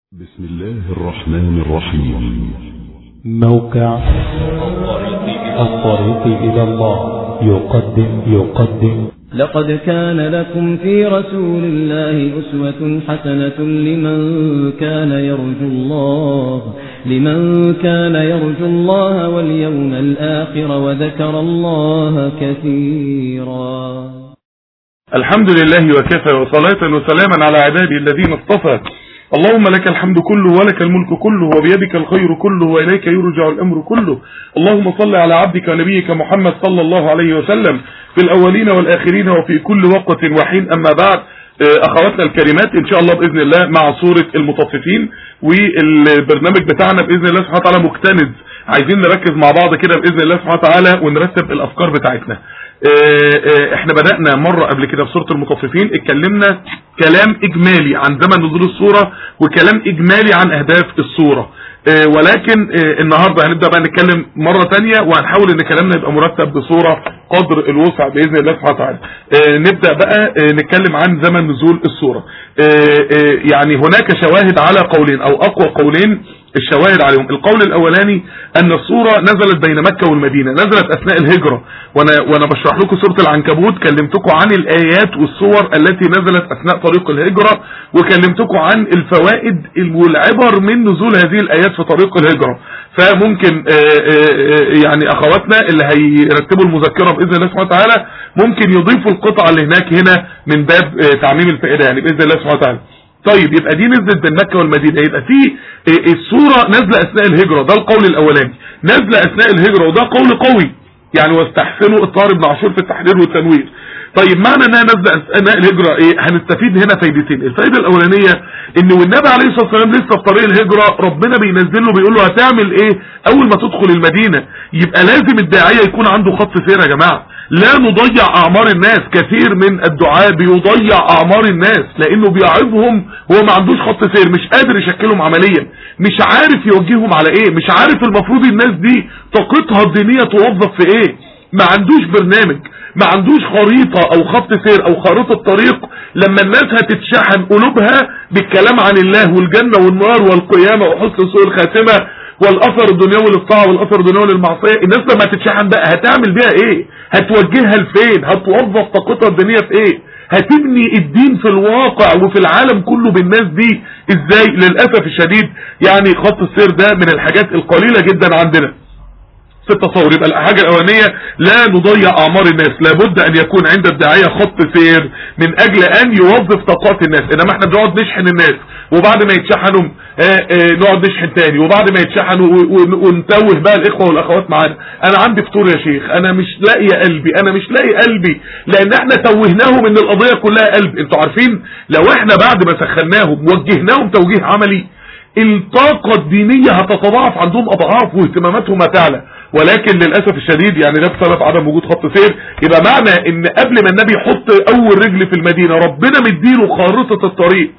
بسم الله الرحمن الرحيم موقع الطريق إلى الله يقدم يقدم لقد كان لكم في رسول الله أسوة حسنة لمن كان يرجو الله لمن كان يرجو الله واليوم الآخر وذكر الله كثيرا الحمد لله وكفى وصلاة وسلاما على عبادي الذين اصطفى اللهم لك الحمد كله ولك الملك كله وبيدك الخير كله وإليك يرجع الأمر كله اللهم صل على عبدك ونبيك محمد صلى الله عليه وسلم في الأولين والآخرين وفي كل وقت وحين أما بعد أخواتنا الكريمات إن شاء الله بإذن الله مع سورة المطففين والبرنامج بتاعنا بإذن الله سبحانه وتعالى مكتنز عايزين نركز مع بعض كده بإذن الله سبحانه وتعالى ونرتب الأفكار بتاعتنا احنا بدأنا مرة قبل كده في سورة المطففين اتكلمنا كلام اجمالي عن زمن نزول السورة وكلام اجمالي عن اهداف السورة ولكن النهاردة هنبدأ بقى نتكلم مرة تانية وهنحاول ان كلامنا يبقى مرتب بصورة قدر الوسع بإذن الله سبحانه وتعالى نبدأ بقى نتكلم عن زمن نزول السورة يعني هناك شواهد على قولين او اقوى قولين الشواهد عليهم القول الاولاني ان الصورة نزلت بين مكة والمدينة نزلت اثناء الهجرة وانا, وأنا بشرح لكم سورة العنكبوت كلمتكم عن الايات والصور التي نزلت اثناء طريق الهجرة وكلمتكم عن الفوائد والعبر من نزول هذه الايات في طريق الهجرة فممكن يعني اخواتنا اللي هيرتبوا المذكرة باذن الله سبحانه وتعالى ممكن يضيفوا القطعة اللي هناك هنا من باب تعميم الفائدة يعني باذن الله سبحانه وتعالى طيب يبقى دي نزلت بين مكة والمدينة يبقى في الصورة نازلة اثناء الهجرة ده القول الاولاني نازلة اثناء الهجرة وده قول قوي يعني واستحسنوا الطاهر بن عاشور في التحرير والتنوير طيب معنى انها نازله اثناء الهجره ايه هنستفيد هنا فايدتين الفايده الاولانيه ان والنبي عليه الصلاه والسلام لسه في طريق الهجره ربنا بينزل له بيقول له هتعمل ايه اول ما تدخل المدينه يبقى لازم الداعيه يكون عنده خط سير يا جماعه لا نضيع اعمار الناس كثير من الدعاء بيضيع اعمار الناس لانه بيعظهم هو ما عندوش خط سير مش قادر يشكلهم عمليا مش عارف يوجههم على ايه مش عارف المفروض الناس دي طاقتها الدينيه توظف في ايه ما عندوش برنامج ما عندوش خريطة او خط سير او خريطة طريق لما الناس هتتشحن قلوبها بالكلام عن الله والجنة والنار والقيامة وحسن سوء الخاتمة والاثر الدنيوي للطاعة والاثر الدنيوي للمعصية الناس لما هتتشحن بقى هتعمل بيها ايه هتوجهها لفين هتوظف طاقتها الدينية في ايه هتبني الدين في الواقع وفي العالم كله بالناس دي ازاي للأسف الشديد يعني خط السير ده من الحاجات القليلة جدا عندنا في التصور يبقى الحاجة الأولانية لا نضيع أعمار الناس لابد أن يكون عند الداعية خط سير من أجل أن يوظف طاقات الناس إنما احنا بنقعد نشحن الناس وبعد ما يتشحنوا اه اه نقعد نشحن تاني وبعد ما يتشحنوا ونتوه بقى الإخوة والأخوات معانا أنا عندي فطور يا شيخ أنا مش لاقي قلبي أنا مش لاقي قلبي لأن احنا توهناهم إن القضية كلها قلب انتوا عارفين لو احنا بعد ما سخناهم وجهناهم توجيه عملي الطاقة الدينية هتتضاعف عندهم أضعاف واهتماماتهم هتعلى ولكن للأسف الشديد يعني ده بسبب عدم وجود خط سير يبقى معنى ان قبل ما النبي يحط اول رجل في المدينة ربنا مديله خارطة الطريق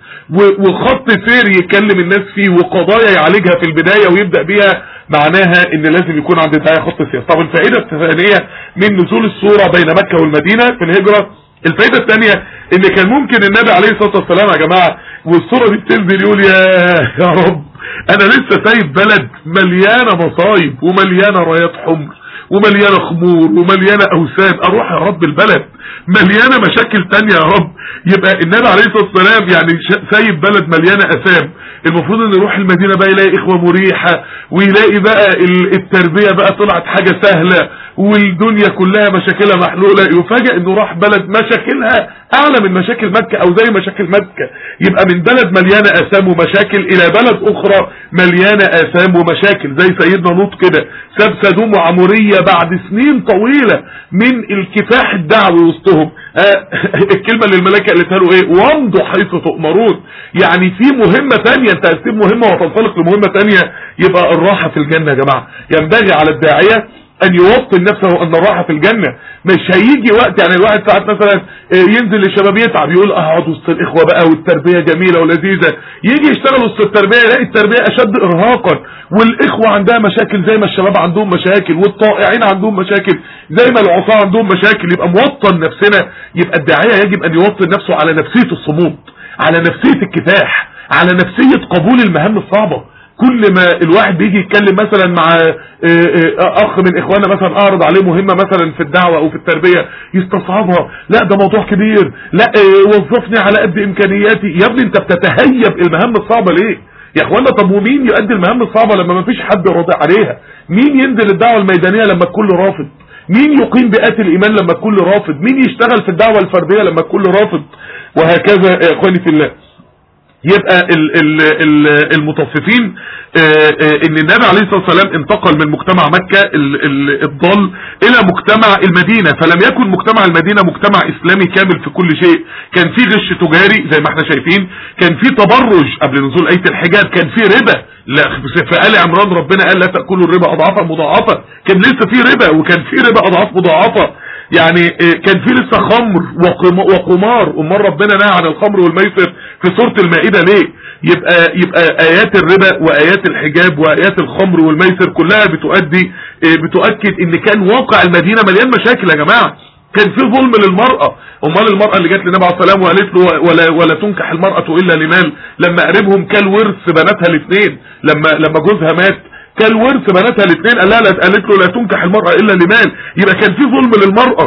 وخط سير يكلم الناس فيه وقضايا يعالجها في البداية ويبدأ بيها معناها ان لازم يكون عند الداعية خط سير طب الفائدة الثانية من نزول الصورة بين مكة والمدينة في الهجرة الفائدة الثانية ان كان ممكن النبي عليه الصلاة والسلام يا جماعة والصورة دي بتنزل يقول يا يا رب انا لسه سايب بلد مليانة مصايب ومليانة رايات حمر ومليانة خمور ومليانة اوثان اروح يا رب البلد مليانة مشاكل تانية يا رب يبقى النبي عليه الصلاة والسلام يعني سايب بلد مليانة اثام المفروض ان يروح المدينة بقى يلاقي اخوة مريحة ويلاقي بقى التربية بقى طلعت حاجة سهلة والدنيا كلها مشاكلها محلولة يفاجئ انه راح بلد مشاكلها اعلى من مشاكل مكة او زي مشاكل مكة يبقى من بلد مليانة اثام ومشاكل الى بلد اخرى مليانة اثام ومشاكل زي سيدنا لوط كده ساب سدوم وعمورية بعد سنين طويلة من الكفاح الدعوي وسطهم آه الكلمة اللي الملائكة قالتها له ايه وامضوا حيث تؤمرون يعني في مهمة ثانية انت هتسيب مهمة وتنطلق لمهمة ثانية يبقى الراحة في الجنة يا جماعة ينبغي على الداعية ان يوطن نفسه ان الراحة في الجنة مش هيجي وقت يعني الواحد ساعات مثلا ينزل للشباب يتعب يقول اقعد وسط الاخوة بقى والتربية جميلة ولذيذة يجي يشتغل وسط التربية يلاقي التربية اشد ارهاقا والاخوة عندها مشاكل زي ما الشباب عندهم مشاكل والطائعين عندهم مشاكل زي ما العصاة عندهم مشاكل يبقى موطن نفسنا يبقى الداعية يجب ان يوطن نفسه على نفسية الصمود على نفسية الكفاح على نفسية قبول المهام الصعبة كل ما الواحد بيجي يتكلم مثلا مع اخ من اخواننا مثلا اعرض عليه مهمة مثلا في الدعوة او في التربية يستصعبها لا ده موضوع كبير لا وظفني على قد امكانياتي يا ابني انت بتتهيب المهام الصعبة ليه يا اخوانا طب ومين يؤدي المهام الصعبة لما ما فيش حد راضي عليها مين ينزل الدعوة الميدانية لما الكل رافض مين يقيم بيئات الايمان لما الكل رافض مين يشتغل في الدعوة الفردية لما الكل رافض وهكذا يا اخواني في الله يبقى ال ال ال المطففين ان النبي عليه الصلاة والسلام انتقل من مجتمع مكة الضال الى مجتمع المدينة فلم يكن مجتمع المدينة مجتمع اسلامي كامل في كل شيء كان في غش تجاري زي ما احنا شايفين كان في تبرج قبل نزول اية الحجاب كان في ربا لا في آل عمران ربنا قال لا تأكلوا الربا اضعافا مضاعفة كان لسه في ربا وكان في ربا اضعاف مضاعفة يعني كان في لسه خمر وقمار امال ربنا نهى عن الخمر والميسر في سورة المائدة ليه يبقى يبقى ايات الربا وايات الحجاب وايات الخمر والميسر كلها بتؤدي بتؤكد ان كان واقع المدينة مليان مشاكل يا جماعة كان في ظلم للمرأة امال المرأة اللي جت للنبي عليه السلام وقالت له ولا ولا تنكح المرأة الا لمال لما قريبهم كل ورث بناتها الاثنين لما لما جوزها مات كان ورث بناتها الاثنين قال لها قالت له لا تنكح المرأة الا لمال يبقى كان في ظلم للمرأة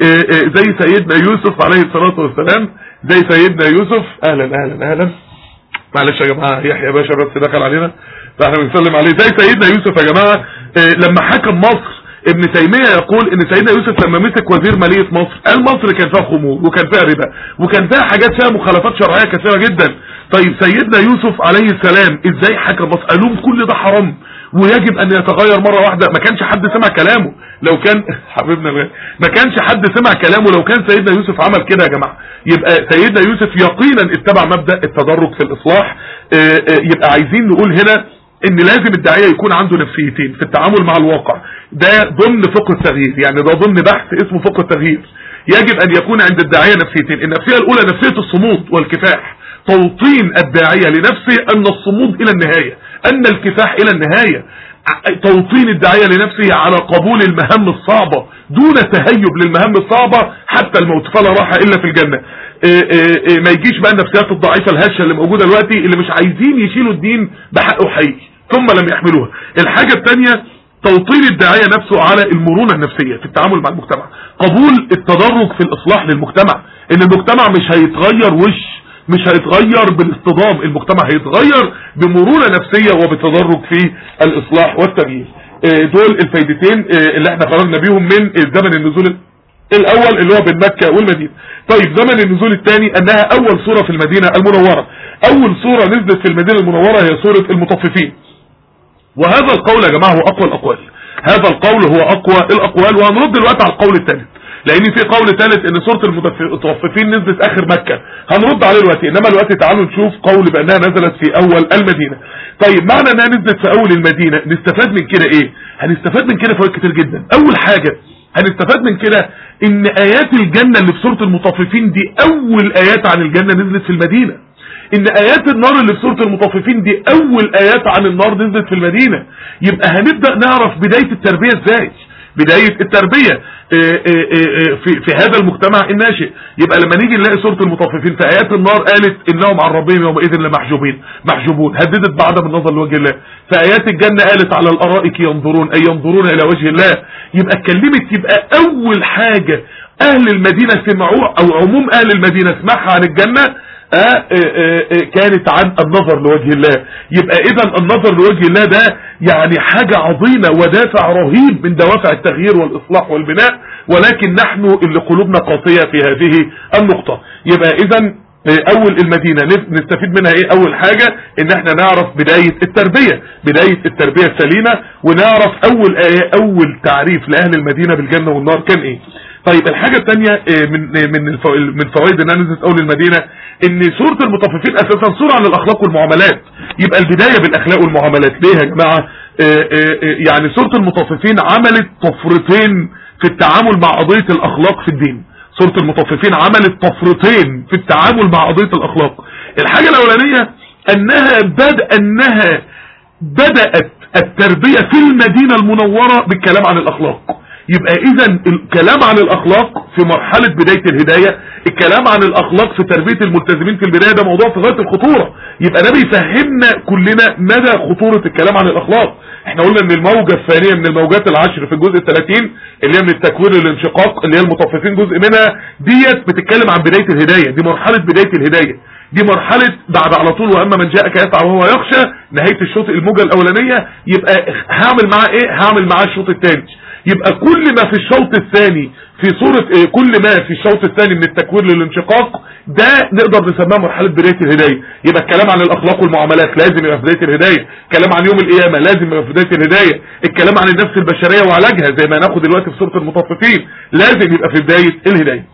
زي سيدنا يوسف عليه الصلاة والسلام زي سيدنا يوسف اهلا اهلا اهلا معلش يا جماعة يحيى باشا بس دخل علينا فاحنا بنسلم عليه زي سيدنا يوسف يا جماعة لما حكم مصر ابن تيمية يقول ان سيدنا يوسف لما مسك وزير مالية مصر قال مصر كان فيها خمور وكان فيها ربا وكان فيها حاجات فيها مخالفات شرعية كثيرة جدا طيب سيدنا يوسف عليه السلام ازاي حكم مصر قال لهم كل ده حرام ويجب ان يتغير مرة واحدة ما كانش حد سمع كلامه لو كان حبيبنا ما كانش حد سمع كلامه لو كان سيدنا يوسف عمل كده يا جماعة يبقى سيدنا يوسف يقينا اتبع مبدأ التدرج في الاصلاح يبقى عايزين نقول هنا ان لازم الداعية يكون عنده نفسيتين في التعامل مع الواقع ده ضمن فقه التغيير يعني ده ضمن بحث اسمه فقه التغيير يجب ان يكون عند الداعية نفسيتين النفسية الاولى نفسية الصمود والكفاح توطين الداعية لنفسه ان الصمود الى النهاية ان الكفاح الى النهاية توطين الداعية لنفسه على قبول المهام الصعبة دون تهيب للمهام الصعبة حتى الموت فلا راحة الا في الجنة إيه إيه إيه ما يجيش بقى النفسيات الضعيفة الهشة اللي موجودة دلوقتي اللي مش عايزين يشيلوا الدين بحقه حقيقي ثم لم يحملوها الحاجة الثانية توطين الداعية نفسه على المرونة النفسية في التعامل مع المجتمع قبول التدرج في الإصلاح للمجتمع ان المجتمع مش هيتغير وش مش هيتغير بالاصطدام المجتمع هيتغير بمرونة نفسية وبتدرج في الإصلاح والتغيير دول الفايدتين اللي احنا خرجنا بيهم من زمن النزول الاول اللي هو بين مكة والمدينة طيب زمن النزول الثاني انها اول سورة في المدينة المنورة اول سورة نزلت في المدينة المنورة هي سورة المطففين وهذا القول يا جماعة هو اقوى الاقوال هذا القول هو اقوى الاقوال وهنرد دلوقتي على القول الثالث لان في قول ثالث ان سورة المطففين نزلت اخر مكة هنرد عليه دلوقتي انما دلوقتي تعالوا نشوف قول بانها نزلت في اول المدينة طيب معنى انها نزلت في اول المدينة نستفاد من كده ايه هنستفاد من كده فوائد كتير جدا اول حاجة هنستفاد من كده ان ايات الجنة اللي في سورة المطففين دي اول ايات عن الجنة نزلت في المدينة ان ايات النار اللي في سورة المطففين دي اول ايات عن النار نزلت في المدينة يبقى هنبدأ نعرف بداية التربية ازاي بداية التربية في, في هذا المجتمع الناشئ يبقى لما نيجي نلاقي سورة المطففين في ايات النار قالت انهم عن ربهم يومئذ لمحجوبين محجوبون هددت بعدم النظر لوجه الله في ايات الجنة قالت على الارائك ينظرون اي ينظرون الى وجه الله يبقى اتكلمت يبقى اول حاجة اهل المدينة سمعوه او عموم اهل المدينة سمعها عن الجنة آآ آآ كانت عن النظر لوجه الله يبقى اذا النظر لوجه الله ده يعني حاجة عظيمة ودافع رهيب من دوافع التغيير والاصلاح والبناء ولكن نحن اللي قلوبنا قاسية في هذه النقطة يبقى اذا اول المدينة نستفيد منها ايه اول حاجة ان احنا نعرف بداية التربية بداية التربية السليمة ونعرف اول ايه اول تعريف لاهل المدينة بالجنة والنار كان ايه طيب الحاجة الثانية من من من فوائد انها نزلت اول المدينة ان سورة المطففين اساسا سورة عن الاخلاق والمعاملات يبقى البداية بالاخلاق والمعاملات ليه يا جماعة يعني سورة المطففين عملت طفرتين في التعامل مع قضية الاخلاق في الدين سورة المطففين عملت طفرتين في التعامل مع قضية الاخلاق الحاجة الاولانية انها بدأ انها بدأت التربية في المدينة المنورة بالكلام عن الاخلاق يبقى اذا الكلام عن الاخلاق في مرحلة بداية الهداية الكلام عن الاخلاق في تربية الملتزمين في البداية ده موضوع في غاية الخطورة يبقى ده بيفهمنا كلنا مدى خطورة الكلام عن الاخلاق احنا قلنا ان الموجة الثانية من الموجات العشر في الجزء الثلاثين اللي هي من التكوين للانشقاق اللي هي المطففين جزء منها ديت بتتكلم عن بداية الهداية دي مرحلة بداية الهداية دي مرحلة بعد على طول واما من جاءك يسعى وهو يخشى نهاية الشوط الموجة الاولانية يبقى هعمل معاه ايه هعمل معاه الشوط الثاني يبقى كل ما في الشوط الثاني في صورة إيه كل ما في الشوط الثاني من التكوين للانشقاق ده نقدر نسميها مرحلة بداية الهداية يبقى الكلام عن الاخلاق والمعاملات لازم يبقى في بداية الهداية الكلام عن يوم القيامة لازم يبقى في بداية الهداية الكلام عن النفس البشرية وعلاجها زي ما هناخد دلوقتي في سورة المطففين لازم يبقى في بداية الهداية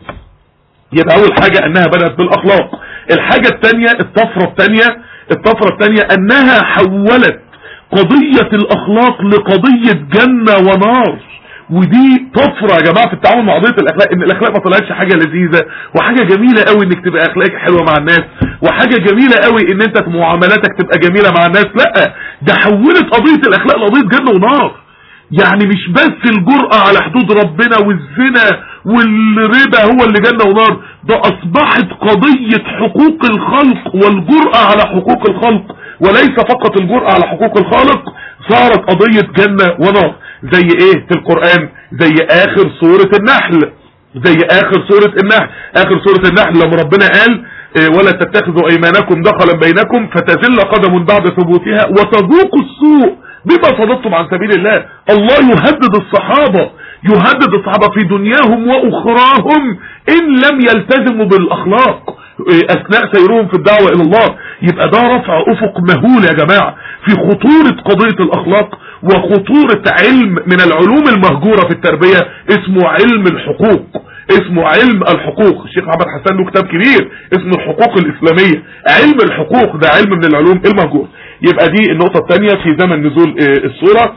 يبقى اول حاجة انها بدأت بالاخلاق الحاجة الثانية الطفرة الثانية الطفرة الثانية انها حولت قضية الاخلاق لقضية جنة ونار ودي طفرة يا جماعة في التعامل مع قضية الاخلاق ان الاخلاق ما طلعتش حاجة لذيذة وحاجة جميلة قوي انك تبقى اخلاقك حلوة مع الناس وحاجة جميلة قوي ان انت معاملاتك تبقى جميلة مع الناس لا ده حولت قضية الاخلاق لقضية جنة ونار يعني مش بس الجرأة على حدود ربنا والزنا والربا هو اللي جنة ونار ده اصبحت قضية حقوق الخلق والجرأة على حقوق الخلق وليس فقط الجرأة على حقوق الخالق صارت قضية جنة ونار زي ايه في القرآن زي اخر سورة النحل زي اخر سورة النحل اخر سورة النحل لما ربنا قال إيه ولا تتخذوا ايمانكم دخلا بينكم فتزل قدم بعد ثبوتها وتذوقوا السوء بما صددتم عن سبيل الله الله يهدد الصحابة يهدد الصحابة في دنياهم واخراهم ان لم يلتزموا بالاخلاق اثناء سيرهم في الدعوة الى الله يبقى ده رفع افق مهول يا جماعة في خطورة قضية الاخلاق وخطورة علم من العلوم المهجورة في التربية اسمه علم الحقوق اسمه علم الحقوق الشيخ محمد حسان له كتاب كبير اسمه الحقوق الاسلامية علم الحقوق ده علم من العلوم المهجورة يبقى دي النقطة الثانية في زمن نزول الصورة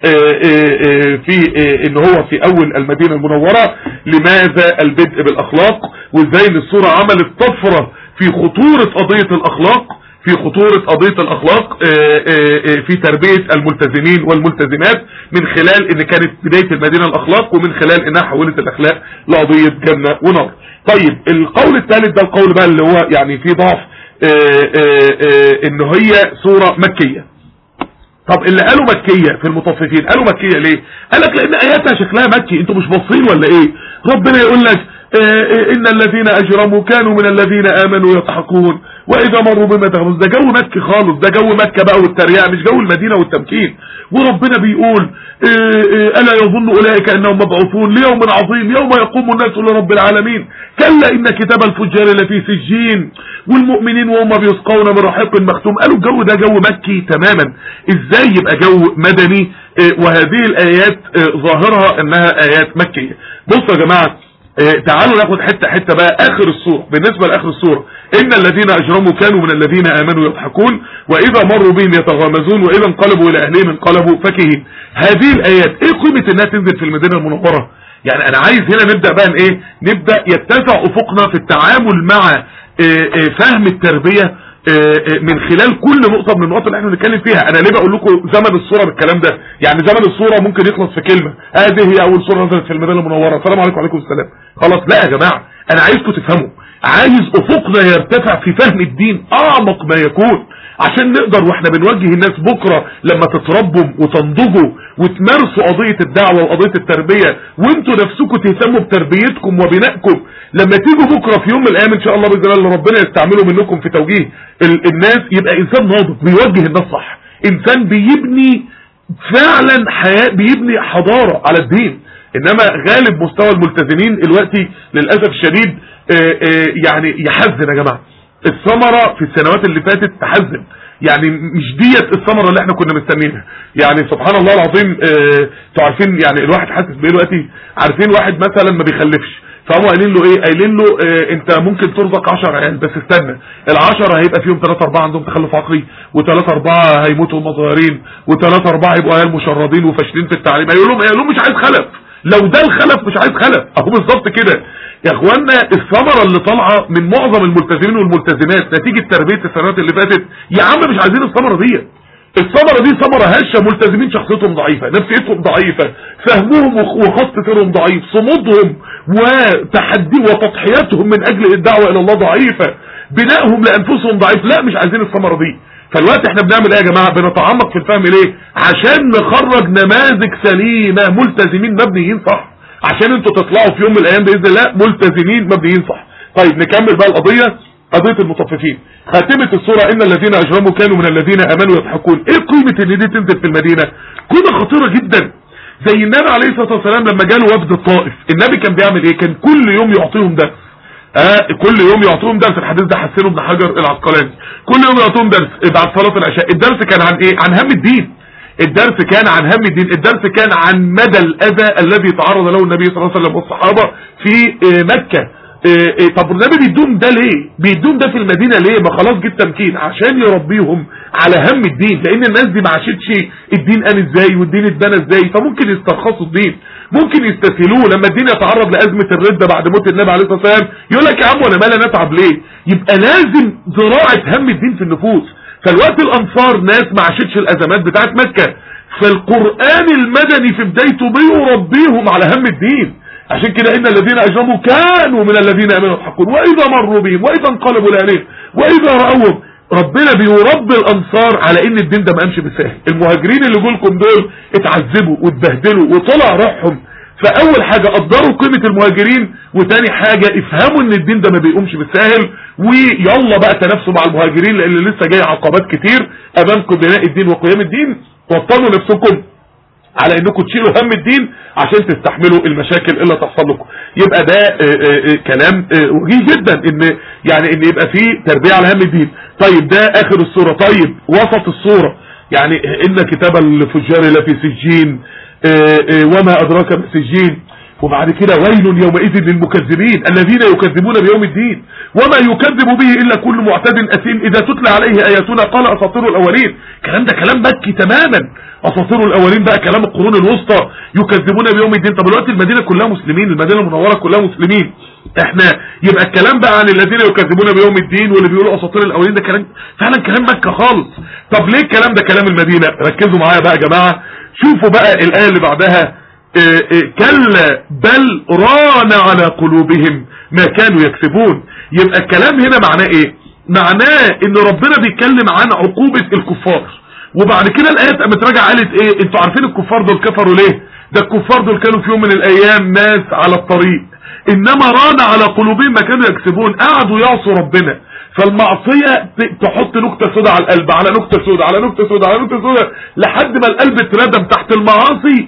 في ان هو في اول المدينة المنورة لماذا البدء بالاخلاق وازاي ان الصورة عملت طفرة في خطورة قضية الاخلاق في خطورة قضية الاخلاق في تربية الملتزمين والملتزمات من خلال ان كانت بداية المدينة الاخلاق ومن خلال انها حولت الاخلاق لقضية جنة ونار طيب القول الثالث ده القول بقى اللي هو يعني في ضعف ان هي صورة مكية طب اللي قالوا مكية في المطففين قالوا مكية ليه قال لك لان اياتها شكلها مكي انتوا مش باصين ولا ايه ربنا يقول لك اه ان الذين اجرموا كانوا من الذين امنوا يضحكون واذا مروا بما تغمز ده جو مكي خالص ده جو مكة بقى والتريقة مش جو المدينة والتمكين وربنا بيقول اه اه الا يظن اولئك انهم مبعوثون ليوم عظيم يوم يقوم الناس لرب العالمين كلا ان كتاب الفجار لفي سجين والمؤمنين وهم بيسقون من رحيق مختوم قالوا الجو ده جو مكي تماما ازاي يبقى جو مدني وهذه الايات ظاهرها انها ايات مكية بصوا يا جماعة تعالوا ناخد حتة حتة بقى اخر الصورة بالنسبة لاخر الصورة ان الذين اجرموا كانوا من الذين امنوا يضحكون واذا مروا بهم يتغامزون واذا انقلبوا الى اهلهم انقلبوا فكهين هذه الايات ايه قيمة انها تنزل في المدينة المنورة يعني انا عايز هنا نبدأ بقى ايه نبدأ يتسع افقنا في التعامل مع فهم التربية من خلال كل نقطة من النقط اللي احنا بنتكلم فيها انا ليه بقول لكم زمن الصورة بالكلام ده يعني زمن الصورة ممكن يخلص في كلمة هذه هي اول صورة نزلت في المدينة المنورة السلام عليكم وعليكم السلام خلاص لا يا جماعة انا عايزكم تفهموا عايز افقنا يرتفع في فهم الدين اعمق ما يكون عشان نقدر واحنا بنوجه الناس بكرة لما تتربوا وتنضجوا وتمارسوا قضية الدعوة وقضية التربية وانتوا نفسكم تهتموا بتربيتكم وبنائكم لما تيجوا بكرة في يوم من الايام ان شاء الله باذن الله ربنا يستعمله منكم في توجيه الناس يبقى انسان ناضج بيوجه الناس صح انسان بيبني فعلا حياة بيبني حضارة على الدين انما غالب مستوى الملتزمين دلوقتي للأسف الشديد يعني يحزن يا جماعة الثمرة في السنوات اللي فاتت تحزن يعني مش ديت الثمرة اللي احنا كنا مستنيينها يعني سبحان الله العظيم انتوا عارفين يعني الواحد حاسس بايه دلوقتي عارفين واحد مثلا ما بيخلفش فهم قايلين له ايه قايلين له اه انت ممكن ترزق 10 عيال بس استنى ال10 هيبقى فيهم 3 4 عندهم تخلف عقلي و3 4 هيموتوا وهم صغيرين و3 4 هيبقوا عيال مشردين وفاشلين في التعليم هيقول لهم هيقول لهم مش عايز خلف لو ده الخلف مش عايز خلف اهو بالظبط كده يا اخوانا الثمره اللي طالعه من معظم الملتزمين والملتزمات نتيجه تربيه السنوات اللي فاتت يا عم مش عايزين الثمره ديت الثمرة دي ثمرة هشة ملتزمين شخصيتهم ضعيفة نفسيتهم ضعيفة فهمهم وخط سيرهم ضعيف صمودهم وتحدي وتضحياتهم من اجل الدعوة الى الله ضعيفة بنائهم لانفسهم ضعيف لا مش عايزين الثمرة دي فالوقت احنا بنعمل ايه يا جماعة بنتعمق في الفهم ليه عشان نخرج نماذج سليمة ملتزمين مبنيين صح عشان انتوا تطلعوا في يوم من الايام باذن الله ملتزمين مبنيين صح طيب نكمل بقى القضية قضية المطففين خاتمة الصورة ان الذين اجرموا كانوا من الذين امنوا يضحكون ايه قيمة ان دي تنزل في المدينة قيمة خطيرة جدا زي النبي عليه الصلاة والسلام لما جاله وفد الطائف النبي كان بيعمل ايه كان كل يوم يعطيهم درس آه كل يوم يعطيهم درس الحديث ده حسنه ابن حجر العسقلاني كل يوم يعطيهم درس بعد صلاة العشاء الدرس كان عن ايه عن هم الدين الدرس كان عن هم الدين الدرس كان عن مدى الاذى الذي تعرض له النبي صلى الله عليه وسلم والصحابة في آه مكة إيه إيه طب النبي بيدوم ده ليه بيدوم ده في المدينة ليه ما خلاص جه تمكين عشان يربيهم على هم الدين لان الناس دي ما عاشتش الدين قام ازاي والدين اتبنى ازاي فممكن يسترخصوا الدين ممكن يستسهلوه لما الدين يتعرض لازمه الرده بعد موت النبي عليه الصلاه والسلام يقول لك يا عم وانا مالي نتعب ليه يبقى لازم زراعه هم الدين في النفوس فالوقت الانصار ناس ما عاشتش الازمات بتاعت مكه فالقران المدني في بدايته بيربيهم على هم الدين عشان كده ان الذين اجرموا كانوا من الذين امنوا يضحكون واذا مروا بهم واذا انقلبوا لأهلهم واذا راوهم ربنا بيربي الانصار على ان الدين ده ما قامش بالسهل المهاجرين اللي جولكم دول اتعذبوا واتبهدلوا وطلع روحهم فاول حاجة قدروا قيمة المهاجرين وتاني حاجة افهموا ان الدين ده ما بيقومش بالسهل ويلا بقى تنافسوا مع المهاجرين لان لسه جاي عقبات كتير امامكم بناء الدين وقيام الدين وطنوا نفسكم على انكم تشيلوا هم الدين عشان تستحملوا المشاكل اللي تحصل لكم يبقى ده آآ آآ كلام وجيه جدا ان يعني ان يبقى فيه تربية على هم الدين طيب ده اخر الصورة طيب وسط الصورة يعني ان كتاب الفجار لفي سجين آآ وما ادراك ما سجين وبعد كده ويل يومئذ للمكذبين الذين يكذبون بيوم الدين وما يكذب به الا كل معتد اثيم اذا تتلى عليه اياتنا قال اساطير الاولين الكلام ده كلام مكي تماما اساطير الاولين بقى كلام القرون الوسطى يكذبون بيوم الدين طب دلوقتي المدينه كلها مسلمين المدينه المنوره كلها مسلمين احنا يبقى الكلام بقى عن الذين يكذبون بيوم الدين واللي بيقولوا اساطير الاولين ده كلام فعلا كلام مكه خالص طب ليه الكلام ده كلام المدينه ركزوا معايا بقى يا جماعه شوفوا بقى الايه اللي بعدها إيه إيه كلا بل ران على قلوبهم ما كانوا يكسبون يبقى الكلام هنا معناه ايه معناه ان ربنا بيتكلم عن عقوبة الكفار وبعد كده الايات قامت راجعه قالت ايه انتوا عارفين الكفار دول كفروا ليه ده الكفار دول كانوا في يوم من الايام ناس على الطريق انما ران على قلوبهم ما كانوا يكسبون قعدوا يعصوا ربنا فالمعصية تحط نكتة سودة على القلب على نكتة سودة على نكتة سودة على نكتة سودة لحد ما القلب اتردم تحت المعاصي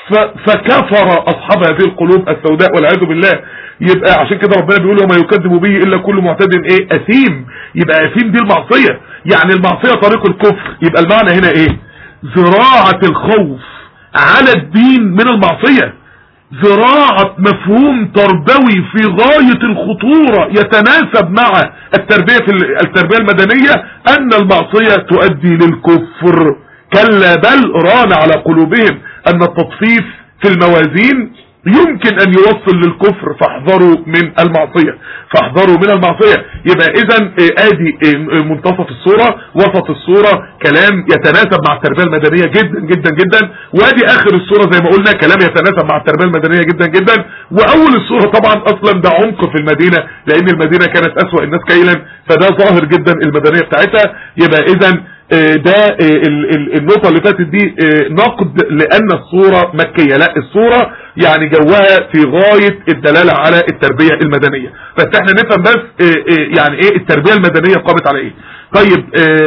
فكفر اصحاب هذه القلوب السوداء والعياذ بالله يبقى عشان كده ربنا بيقول وما يكذب به الا كل معتد ايه اثيم يبقى اثيم دي المعصيه يعني المعصيه طريق الكفر يبقى المعنى هنا ايه زراعه الخوف على الدين من المعصيه زراعة مفهوم تربوي في غاية الخطورة يتناسب مع التربية في التربية المدنية ان المعصية تؤدي للكفر كلا بل ران على قلوبهم ان التطفيف في الموازين يمكن ان يوصل للكفر فاحذروا من المعصية فاحذروا من المعصية يبقى اذا ادي منتصف الصورة وسط الصورة كلام يتناسب مع التربية المدنية جدا جدا جدا وادي اخر الصورة زي ما قلنا كلام يتناسب مع التربية المدنية جدا جدا واول الصورة طبعا اصلا ده عمق في المدينة لان المدينة كانت اسوأ الناس كيلا فده ظاهر جدا المدنية بتاعتها يبقى اذا ده النقطة اللي فاتت دي نقد لان الصورة مكية لا الصورة يعني جوها في غاية الدلالة على التربية المدنية بس احنا نفهم بس يعني ايه التربية المدنية قامت على ايه طيب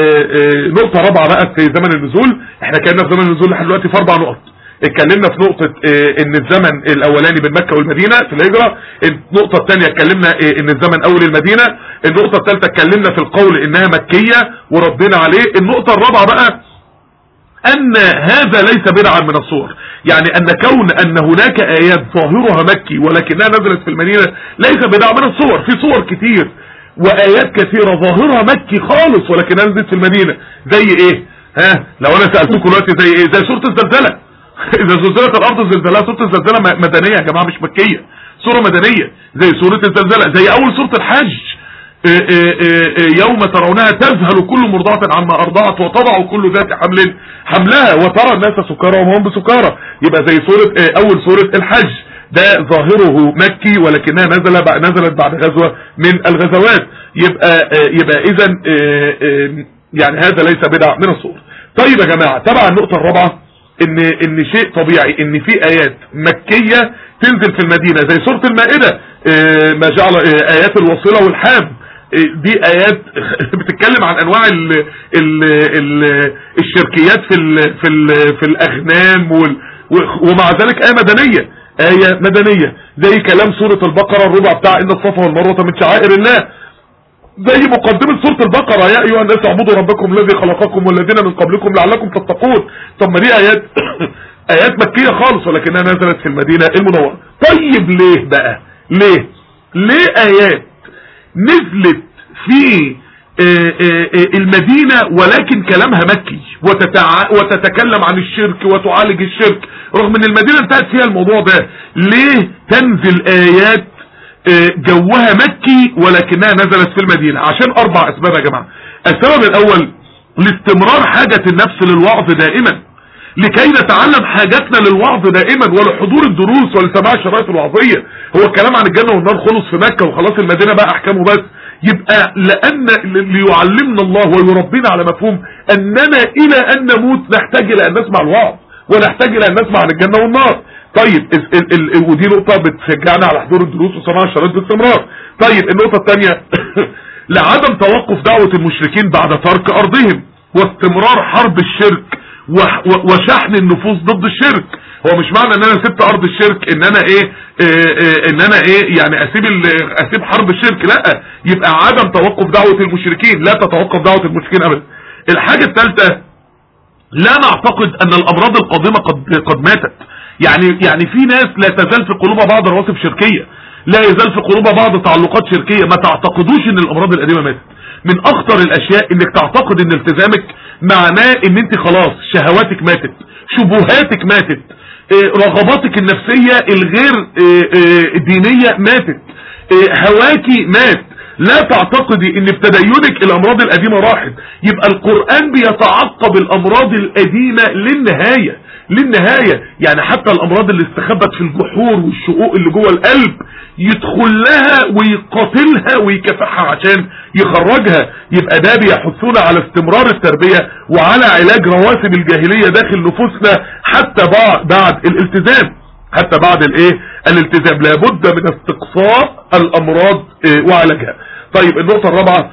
نقطة رابعة بقى في زمن النزول احنا كنا في زمن النزول لحد دلوقتي في اربع نقط اتكلمنا في نقطة اه ان الزمن الاولاني بين مكة والمدينة في الهجرة النقطة الثانية اتكلمنا اه ان الزمن اول المدينة النقطة الثالثة اتكلمنا في القول انها مكية وردنا عليه النقطة الرابعة بقى ان هذا ليس بدعا من الصور يعني ان كون ان هناك ايات ظاهرها مكي ولكنها نزلت في المدينة ليس بدعا من الصور في صور كتير وايات كثيرة ظاهرها مكي خالص ولكنها نزلت في المدينة زي ايه ها لو انا سألتكم دلوقتي زي ايه زي سورة الزلزلة اذا زلزلت الارض زلزالها سورة الزلزلة مدنية يا جماعة مش مكية سورة مدنية زي سورة الزلزلة زي اول سورة الحج إيه إيه إيه يوم ترونها تذهل كل مرضعة عما أرضعت وتضع كل ذات حمل حملها وترى الناس سكارى وهم بسكارى يبقى زي سورة أول سورة الحج ده ظاهره مكي ولكنها نزل بعد نزلت بعد غزوة من الغزوات يبقى يبقى إذا يعني هذا ليس بدع من الصور طيب يا جماعة تبع النقطة الرابعة ان ان شيء طبيعي ان في ايات مكية تنزل في المدينة زي سورة المائدة ما جعل ايات الوصلة والحام دي ايات بتتكلم عن انواع ال ال ال الشركيات في ال في ال في الاغنام ومع ذلك ايه مدنية ايه مدنية زي كلام سورة البقرة الربع بتاع ان الصفا والمروة من شعائر الله زي مقدمة سورة البقرة يا ايها الناس اعبدوا ربكم الذي خلقكم والذين من قبلكم لعلكم تتقون طب ما دي ايات ايات مكية خالص ولكنها نزلت في المدينة المنورة طيب ليه بقى ليه ليه ايات نزلت في المدينة ولكن كلامها مكي وتتع... وتتكلم عن الشرك وتعالج الشرك رغم ان المدينة انتهت فيها الموضوع ده ليه تنزل ايات جوها مكي ولكنها نزلت في المدينة عشان اربع اسباب يا جماعة السبب الاول لاستمرار حاجة النفس للوعظ دائما لكي نتعلم حاجاتنا للوعظ دائما ولحضور الدروس ولسماع الشرائط الوعظية هو الكلام عن الجنة والنار خلص في مكة وخلاص المدينة بقى احكامه بس يبقى لان ليعلمنا الله ويربينا على مفهوم اننا الى ان نموت نحتاج الى ان نسمع الوعظ ونحتاج الى ان نسمع عن الجنة والنار طيب ال ال ال ودي نقطة بتشجعنا على حضور الدروس وسماع الشرائط باستمرار طيب النقطة الثانية لعدم توقف دعوة المشركين بعد ترك ارضهم واستمرار حرب الشرك وشحن النفوس ضد الشرك هو مش معنى ان انا سبت ارض الشرك ان انا ايه, إيه, إيه ان انا ايه يعني اسيب اسيب حرب الشرك لا يبقى عدم توقف دعوة المشركين لا تتوقف دعوة المشركين ابدا الحاجة الثالثة لا نعتقد ان الامراض القادمة قد, قد ماتت يعني يعني في ناس لا تزال في قلوبها بعض رواسب شركية لا يزال في قلوبها بعض تعلقات شركية ما تعتقدوش ان الامراض القديمة ماتت من اخطر الاشياء انك تعتقد ان التزامك معناه ان انت خلاص شهواتك ماتت شبهاتك ماتت رغباتك النفسية الغير دينية ماتت هواكي مات لا تعتقدي ان بتدينك الامراض القديمة راحت يبقى القرآن بيتعقب الامراض القديمة للنهاية للنهاية يعني حتى الامراض اللي استخبت في الجحور والشقوق اللي جوه القلب يدخل لها ويقاتلها ويكافحها عشان يخرجها يبقى ده بيحثونا على استمرار التربية وعلى علاج رواسب الجاهلية داخل نفوسنا حتى بعد الالتزام حتى بعد الايه الالتزام لابد من استقصاء الامراض وعلاجها طيب النقطة الرابعة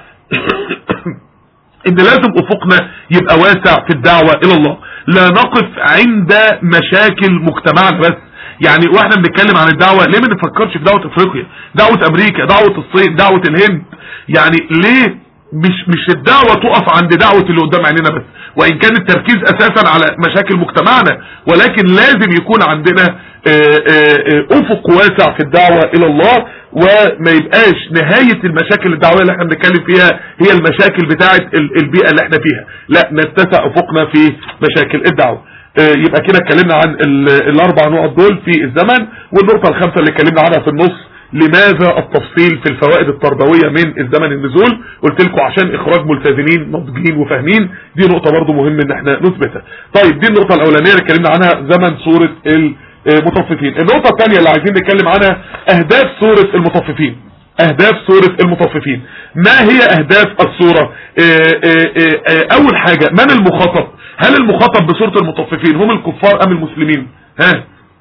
ان لازم افقنا يبقى واسع في الدعوة الى الله لا نقف عند مشاكل مجتمعنا بس يعني واحنا بنتكلم عن الدعوة ليه ما نفكرش في دعوة افريقيا دعوة امريكا دعوة الصين دعوة الهند يعني ليه مش مش الدعوة تقف عند دعوة اللي قدام عينينا بس وان كان التركيز اساسا على مشاكل مجتمعنا ولكن لازم يكون عندنا آآ آآ افق واسع في الدعوة الى الله وما يبقاش نهاية المشاكل الدعوية اللي احنا بنتكلم فيها هي المشاكل بتاعة البيئة اللي احنا فيها لا نتسع افقنا في مشاكل الدعوة يبقى كده اتكلمنا عن الاربع نقط دول في الزمن والنقطة الخامسة اللي اتكلمنا عنها في النص لماذا التفصيل في الفوائد التربوية من الزمن النزول قلت لكم عشان اخراج ملتزمين ناضجين وفاهمين دي نقطة برضو مهم ان احنا نثبتها طيب دي النقطة الاولانية اللي اتكلمنا عنها زمن سورة المطففين النقطة الثانية اللي عايزين نتكلم عنها اهداف سورة المطففين اهداف سورة المطففين ما هي اهداف السورة اه اه اه اول حاجة من المخاطب هل المخاطب بسورة المطففين هم الكفار ام المسلمين ها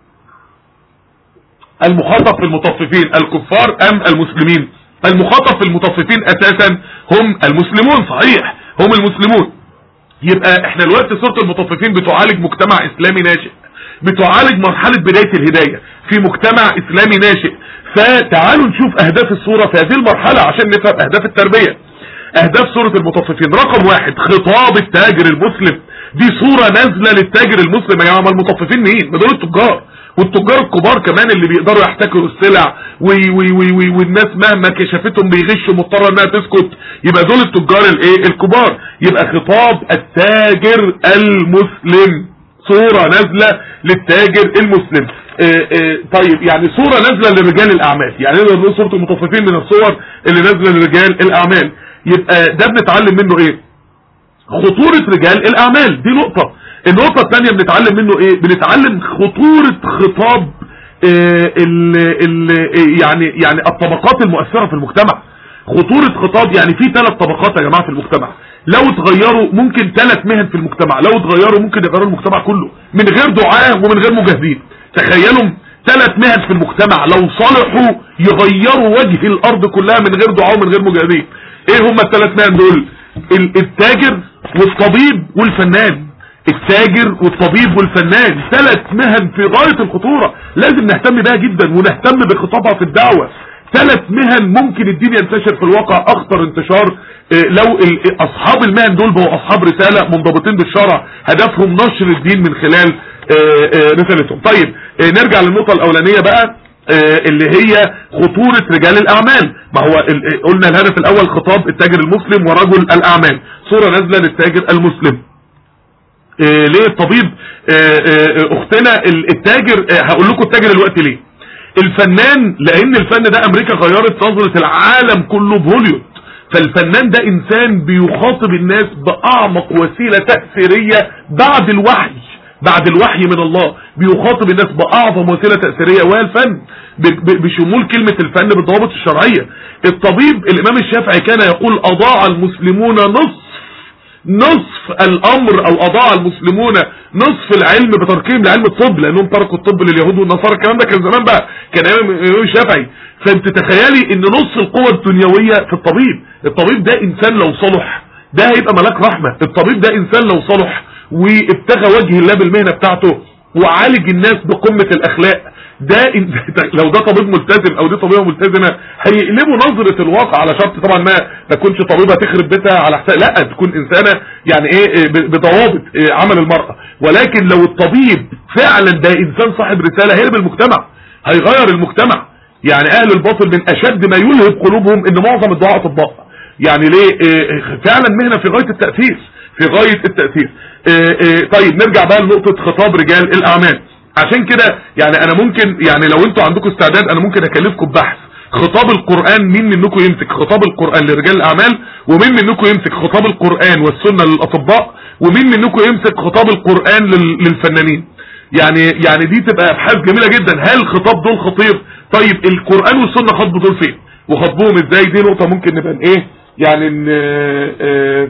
المخاطب في المطففين الكفار ام المسلمين المخاطب في المطففين اساسا هم المسلمون صحيح هم المسلمون يبقى احنا الوقت سورة المطففين بتعالج مجتمع اسلامي ناشئ بتعالج مرحلة بداية الهداية في مجتمع اسلامي ناشئ فتعالوا نشوف اهداف الصورة في هذه المرحلة عشان نفهم اهداف التربية اهداف سورة المطففين رقم واحد خطاب التاجر المسلم دي صورة نازلة للتاجر المسلم يا جماعة المطففين مين ما دول التجار والتجار الكبار كمان اللي بيقدروا يحتكروا السلع وي وي وي وي والناس مهما كشفتهم بيغشوا مضطرة انها تسكت يبقى دول التجار الايه الكبار يبقى خطاب التاجر المسلم صورة نازلة للتاجر المسلم آه، آه، طيب يعني صورة نازلة لرجال الأعمال يعني نقدر نقول صورة المطففين من الصور اللي نازلة لرجال الأعمال يبقى ده بنتعلم منه إيه خطورة رجال الأعمال دي نقطة النقطة الثانية بنتعلم منه إيه بنتعلم خطورة خطاب آه، ال ال يعني يعني الطبقات المؤثرة في المجتمع خطورة خطاب يعني في ثلاث طبقات يا جماعة في المجتمع لو اتغيروا ممكن ثلاث مهن في المجتمع لو اتغيروا ممكن يغيروا المجتمع كله من غير دعاء ومن غير مجاهدين تخيلوا ثلاث مهن في المجتمع لو صلحوا يغيروا وجه الارض كلها من غير دعاء ومن غير مجاهدين ايه هم الثلاث مهن دول ال- التاجر والطبيب والفنان التاجر والطبيب والفنان ثلاث مهن في غاية الخطورة لازم نهتم بها جدا ونهتم بخطابها في الدعوة ثلاث مهن ممكن الدين ينتشر في الواقع اخطر انتشار آه، لو ال- اصحاب المهن دول بقوا اصحاب رسالة منضبطين بالشرع هدفهم نشر الدين من خلال آه، آه، رسالتهم طيب آه، نرجع للنقطة الاولانية بقى آه، اللي هي خطورة رجال الاعمال ما هو ال- آه، قلنا الهدف الاول خطاب التاجر المسلم ورجل الاعمال صورة نازلة للتاجر المسلم آه، ليه الطبيب آه، آه، اختنا ال- التاجر آه، هقول لكم التاجر دلوقتي ليه الفنان لان الفن ده امريكا غيرت نظرة العالم كله بهوليود فالفنان ده انسان بيخاطب الناس باعمق وسيلة تأثيرية بعد الوحي بعد الوحي من الله بيخاطب الناس باعظم وسيلة تأثيرية وهي الفن ب- ب- بشمول كلمة الفن بالضوابط الشرعية الطبيب الامام الشافعي كان يقول اضاع المسلمون نصف نصف الامر او اضاع المسلمون نصف العلم بتركهم لعلم الطب لانهم تركوا الطب لليهود والنصارى الكلام ده كان زمان بقى كان ايام الامام الشافعي فانت تخيلي ان نص القوة الدنيوية في الطبيب الطبيب ده انسان لو صلح ده هيبقى ملاك رحمة الطبيب ده انسان لو صلح وابتغى وجه الله بالمهنة بتاعته وعالج الناس بقمة الاخلاق ده إن- لو ده طبيب ملتزم او دي طبيبه ملتزمه هيقلبوا نظره الواقع على شرط طبعا ما ما تكونش طبيبه تخرب بيتها على حساب لا تكون انسانه يعني ايه إيه ب- بضوابط إيه عمل المراه ولكن لو الطبيب فعلا ده انسان صاحب رساله هيقلب المجتمع هيغير المجتمع يعني اهل الباطل من اشد ما يلهب قلوبهم ان معظم الدعاء اطباء يعني ليه إيه فعلا مهنه في غايه التاثير في غايه التاثير إيه إيه طيب نرجع بقى لنقطه خطاب رجال الاعمال عشان كده يعني انا ممكن يعني لو انتوا عندكم استعداد انا ممكن اكلفكم ببحث خطاب القرآن مين منكم يمسك خطاب القرآن لرجال الاعمال ومين منكم يمسك خطاب القرآن والسنة للاطباء ومين منكم يمسك خطاب القرآن لل- للفنانين يعني يعني دي تبقى ابحاث جميلة جدا هل الخطاب دول خطير طيب القرآن والسنة خطبوا دول فين وخطبوهم ازاي دي نقطة ممكن نبقى ايه يعني ان آه، آه،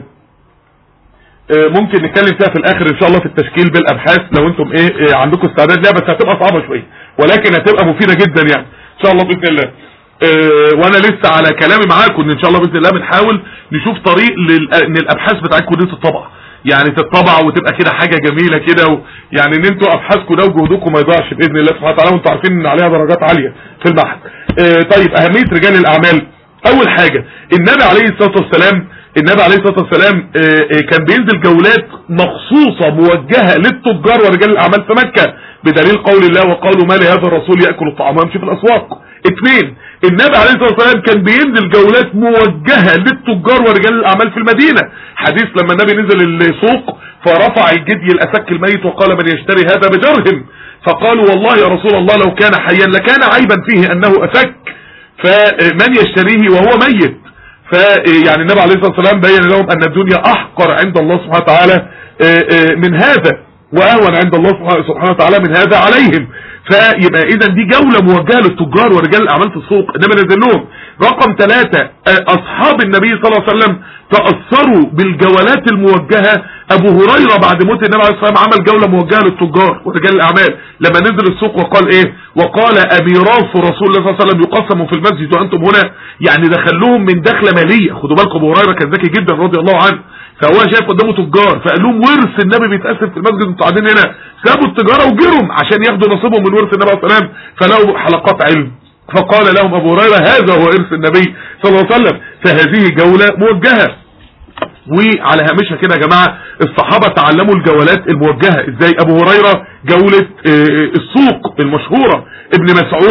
آه، ممكن نتكلم فيها في الاخر ان شاء الله في التشكيل بالابحاث لو انتم ايه آه، عندكم استعداد ليها بس هتبقى صعبه شويه ولكن هتبقى مفيده جدا يعني ان شاء الله باذن الله آه، وانا لسه على كلامي معاكم ان ان شاء الله باذن الله بنحاول نشوف طريق لل- ان الابحاث بتاعتكم دي تطبع يعني تتطبع وتبقى كده حاجه جميله كده و... يعني ان انتوا ابحاثكم ده وجهدكم ما يضيعش باذن الله سبحانه وتعالى وانتوا عارفين ان عليها درجات عاليه في البحث آه، طيب اهميه رجال الاعمال اول حاجه النبي عليه الصلاه والسلام النبي عليه الصلاة والسلام آه، آه، كان بينزل جولات مخصوصة موجهة للتجار ورجال الأعمال في مكة بدليل قول الله وقالوا ما لهذا الرسول يأكل الطعام ويمشي في الأسواق اثنين النبي عليه الصلاة والسلام كان بينزل جولات موجهة للتجار ورجال الأعمال في المدينة حديث لما النبي نزل السوق فرفع الجدي الأسك الميت وقال من يشتري هذا بجرهم فقالوا والله يا رسول الله لو كان حيا لكان عيبا فيه أنه أسك فمن يشتريه وهو ميت فيعني النبي عليه الصلاة والسلام بين لهم أن الدنيا أحقر عند الله سبحانه وتعالى آه، آه، من هذا وأهون عند الله سبحانه سبحانه وتعالى من هذا عليهم فيبقى إذا دي جولة موجهة للتجار ورجال الأعمال في السوق إنما نزل لهم رقم ثلاثة آه، أصحاب النبي صلى الله عليه وسلم تأثروا بالجولات الموجهة أبو هريرة بعد موت النبي عليه الصلاة والسلام عمل جولة موجهة للتجار ورجال الأعمال لما نزل السوق وقال إيه وقال أميراث رسول الله صلى الله عليه وسلم يقسم في المسجد وأنتم هنا يعني دخلهم من دخلة مالية خدوا بالكم أبو هريرة كان ذكي جدا رضي الله عنه فهو شايف قدامه تجار فقال لهم ورث النبي بيتقسم في المسجد انتوا قاعدين هنا سابوا التجارة وجرهم عشان ياخدوا نصيبهم من ورث النبي عليه الصلاة والسلام فلقوا حلقات علم فقال لهم أبو هريرة هذا هو ارث النبي صلى الله عليه وسلم فهذه جولة موجهة وعلى هامشها كده يا جماعة الصحابة تعلموا الجولات الموجهة ازاي ابو هريرة جولة آه، السوق المشهورة ابن مسعود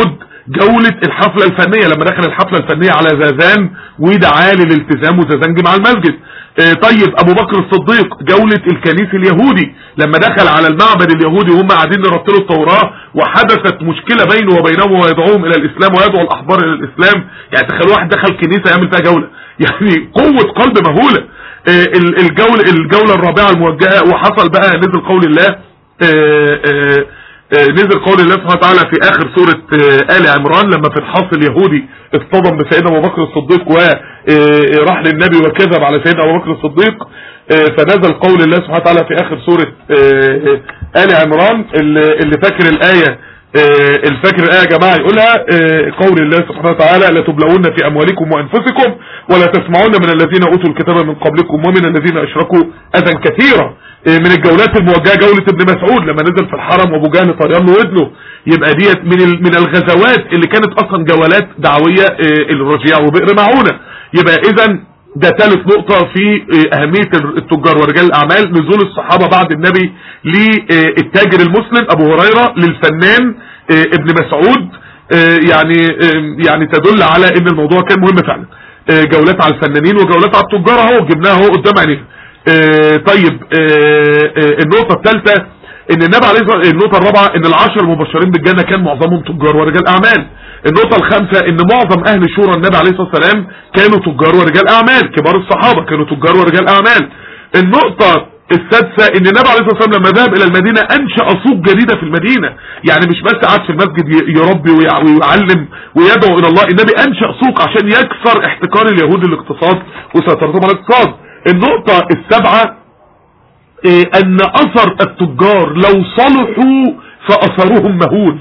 جولة الحفلة الفنية لما دخل الحفلة الفنية على زازان ودعاه للالتزام وزازان جه مع المسجد آه، طيب ابو بكر الصديق جولة الكنيس اليهودي لما دخل على المعبد اليهودي وهم قاعدين يرتلوا التوراة وحدثت مشكلة بينه وبينهم ويدعوهم الى الاسلام ويدعو الاحبار الى الاسلام يعني تخيل واحد دخل كنيسة يعمل فيها جولة يعني قوة قلب مهولة آه، ال- الجولة الجولة الرابعة الموجهة وحصل بقى نزل قول الله آه، آه، آه، نزل قول الله سبحانه وتعالى في اخر سورة آه، آل عمران لما فنحاس اليهودي اصطدم بسيدنا ابو بكر الصديق وراح للنبي وكذب على سيدنا ابو بكر الصديق آه، فنزل قول الله سبحانه وتعالى في اخر سورة آه، آه، آل عمران اللي اللي فاكر الآية آه، الفاكر الآية يا جماعة يقولها آه، قول الله سبحانه وتعالى لتبلغن في أموالكم وأنفسكم ولا تسمعون من الذين أوتوا الكتاب من قبلكم ومن الذين أشركوا أذى كثيرا آه، من الجولات الموجهة جولة ابن مسعود لما نزل في الحرم وابو جهل طريان له ودنه يبقى ديت من ال- من الغزوات اللي كانت اصلا جولات دعوية آه، الرجيع وبئر معونة يبقى اذا ده ثالث نقطة في آه، أهمية التجار ورجال الأعمال نزول الصحابة بعد النبي للتاجر المسلم أبو هريرة للفنان آه، ابن مسعود آه، يعني آه، يعني تدل على ان الموضوع كان مهم فعلا آه، جولات على الفنانين وجولات على التجار اهو جبناها اهو قدام عينينا آه، طيب آه، آه، النقطة الثالثة ان النبي عليه الصلاة النقطة الرابعة ان العشر المبشرين بالجنة كان معظمهم تجار ورجال اعمال النقطة الخامسة ان معظم اهل شورى النبي عليه الصلاة والسلام كانوا تجار ورجال اعمال كبار الصحابة كانوا تجار ورجال اعمال النقطة السادسة ان النبي عليه الصلاة والسلام لما ذهب الى المدينة انشأ سوق جديدة في المدينة يعني مش بس قعد في المسجد ي- يربي ويع- ويعلم ويدعو الى الله النبي انشأ سوق عشان يكسر احتكار اليهود للاقتصاد وسيطرتهم على الاقتصاد النقطة السابعة إيه، ان اثر التجار لو صلحوا فاثرهم مهول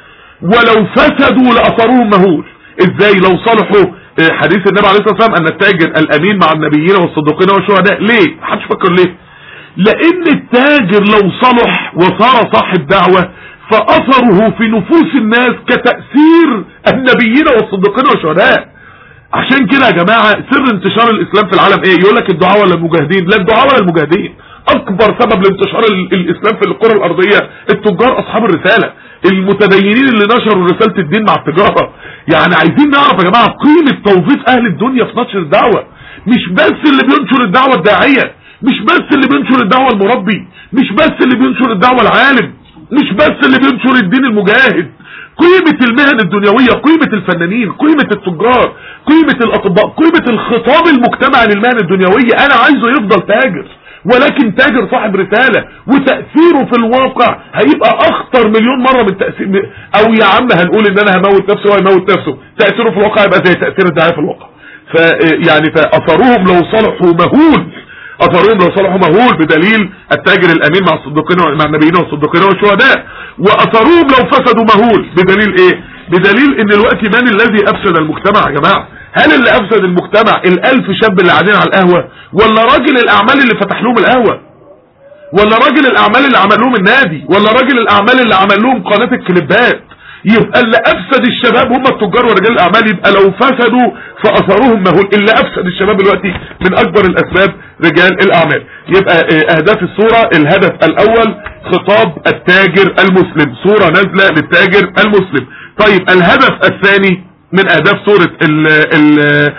ولو فسدوا لاثرهم مهول ازاي لو صلحوا إيه، حديث النبي عليه الصلاه والسلام ان التاجر الامين مع النبيين والصديقين والشهداء ليه محدش فكر ليه لان التاجر لو صلح وصار صاحب دعوة فاثره في نفوس الناس كتأثير النبيين والصديقين والشهداء عشان كده يا جماعة سر انتشار الاسلام في العالم ايه يقول لك الدعاء ولا المجاهدين لا الدعاء ولا المجاهدين اكبر سبب لانتشار ال- الاسلام في القرى الارضية التجار اصحاب الرسالة المتدينين اللي نشروا رسالة الدين مع التجارة يعني عايزين نعرف يا جماعة قيمة توظيف اهل الدنيا في نشر الدعوة مش بس اللي بينشر الدعوة الداعية مش بس اللي بينشر الدعوة المربي مش بس اللي بينشر الدعوة العالم مش بس اللي بينشر الدين المجاهد قيمة المهن الدنيوية قيمة الفنانين قيمة التجار قيمة الأطباء قيمة الخطاب المجتمعي للمهن الدنيوية أنا عايزه يفضل تاجر ولكن تاجر صاحب رسالة وتأثيره في الواقع هيبقى أخطر مليون مرة من تأثير أو يا عم هنقول إن أنا هموت نفسي وهو يموت نفسه تأثيره في الواقع هيبقى زي تأثير الدعاية في الواقع ف يعني فأثرهم لو صلحوا مهول أثرهم لو صلحوا مهول بدليل التاجر الأمين مع الصديقين مع النبيين والصديقين والشهداء وأثرهم لو فسدوا مهول بدليل إيه بدليل إن الوقت من الذي أفسد المجتمع يا جماعة هل اللي أفسد المجتمع الألف شاب اللي قاعدين على القهوة ولا راجل الأعمال اللي فتح لهم القهوة ولا راجل الأعمال اللي عمل لهم النادي ولا راجل الأعمال اللي عمل لهم قناة الكليبات يبقى اللي افسد الشباب هم التجار ورجال الاعمال يبقى لو فسدوا فاثرهم مهول اللي افسد الشباب دلوقتي من اكبر الاسباب رجال الاعمال يبقى اه اهداف الصورة الهدف الاول خطاب التاجر المسلم صورة نازلة للتاجر المسلم طيب الهدف الثاني من اهداف صورة ال ال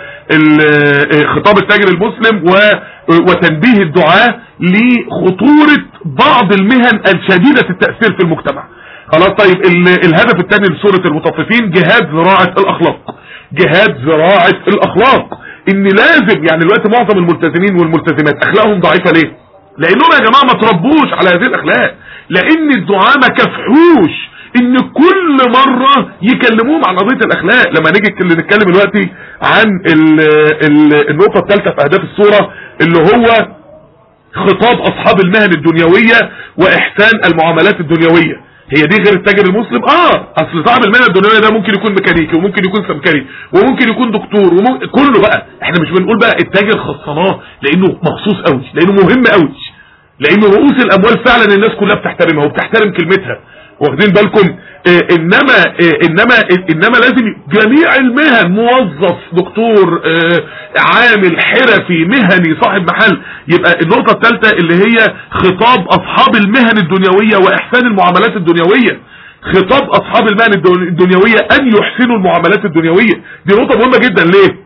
ال خطاب التاجر المسلم و وتنبيه الدعاة لخطورة بعض المهن الشديدة التأثير في المجتمع خلاص طيب الهدف الثاني لسورة المطففين جهاد زراعة الاخلاق جهاد زراعة الاخلاق ان لازم يعني دلوقتي معظم الملتزمين والملتزمات اخلاقهم ضعيفة ليه لانهم يا جماعة ما تربوش على هذه الاخلاق لان الدعاء ما كفحوش ان كل مرة يكلموهم عن قضية الاخلاق لما نيجي نتكلم دلوقتي عن ال ال النقطة الثالثة في اهداف الصورة اللي هو خطاب اصحاب المهن الدنيوية واحسان المعاملات الدنيوية هي دي غير التاجر المسلم اه اصل صاحب المهنه الدنيويه ده ممكن يكون ميكانيكي وممكن يكون سمكري وممكن يكون دكتور وممكن كله بقى احنا مش بنقول بقى التاجر خصناه لانه مخصوص قوي لانه مهم قوي لانه رؤوس الاموال فعلا الناس كلها بتحترمها وبتحترم كلمتها واخدين بالكم إيه انما إيه انما إيه انما لازم جميع المهن موظف دكتور إيه عامل حرفي مهني صاحب محل يبقى النقطة الثالثة اللي هي خطاب اصحاب المهن الدنيوية واحسان المعاملات الدنيوية خطاب اصحاب المهن الدن- الدنيوية ان يحسنوا المعاملات الدنيوية دي نقطة مهمة جدا ليه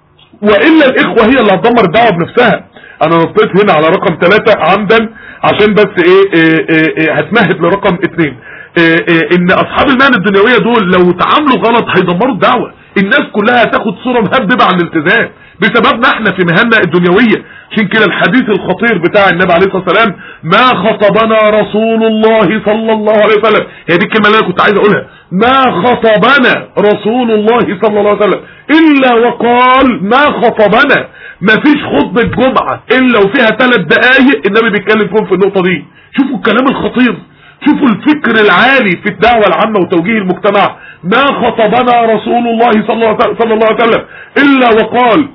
والا الاخوة هي اللي هتدمر الدعوة بنفسها انا نطيت هنا على رقم ثلاثة عمدا عشان بس ايه, إيه, إيه, إيه هتمهد لرقم اثنين إيه إيه ان اصحاب المهن الدنيوية دول لو تعاملوا غلط هيدمروا الدعوة الناس كلها هتاخد صورة مهببة عن الالتزام بسببنا احنا في مهنة الدنيوية عشان كده الحديث الخطير بتاع النبي عليه الصلاة والسلام ما خطبنا رسول الله صلى الله عليه وسلم هي دي الكلمة اللي انا كنت عايز اقولها ما خطبنا رسول الله صلى الله عليه وسلم الا وقال ما خطبنا ما فيش خطبة جمعة الا وفيها ثلاث دقايق النبي بيتكلم فيهم في النقطة دي شوفوا الكلام الخطير شوفوا الفكر العالي في الدعوة العامة وتوجيه المجتمع ما خطبنا رسول الله صلى الله صلى الله عليه وسلم إلا وقال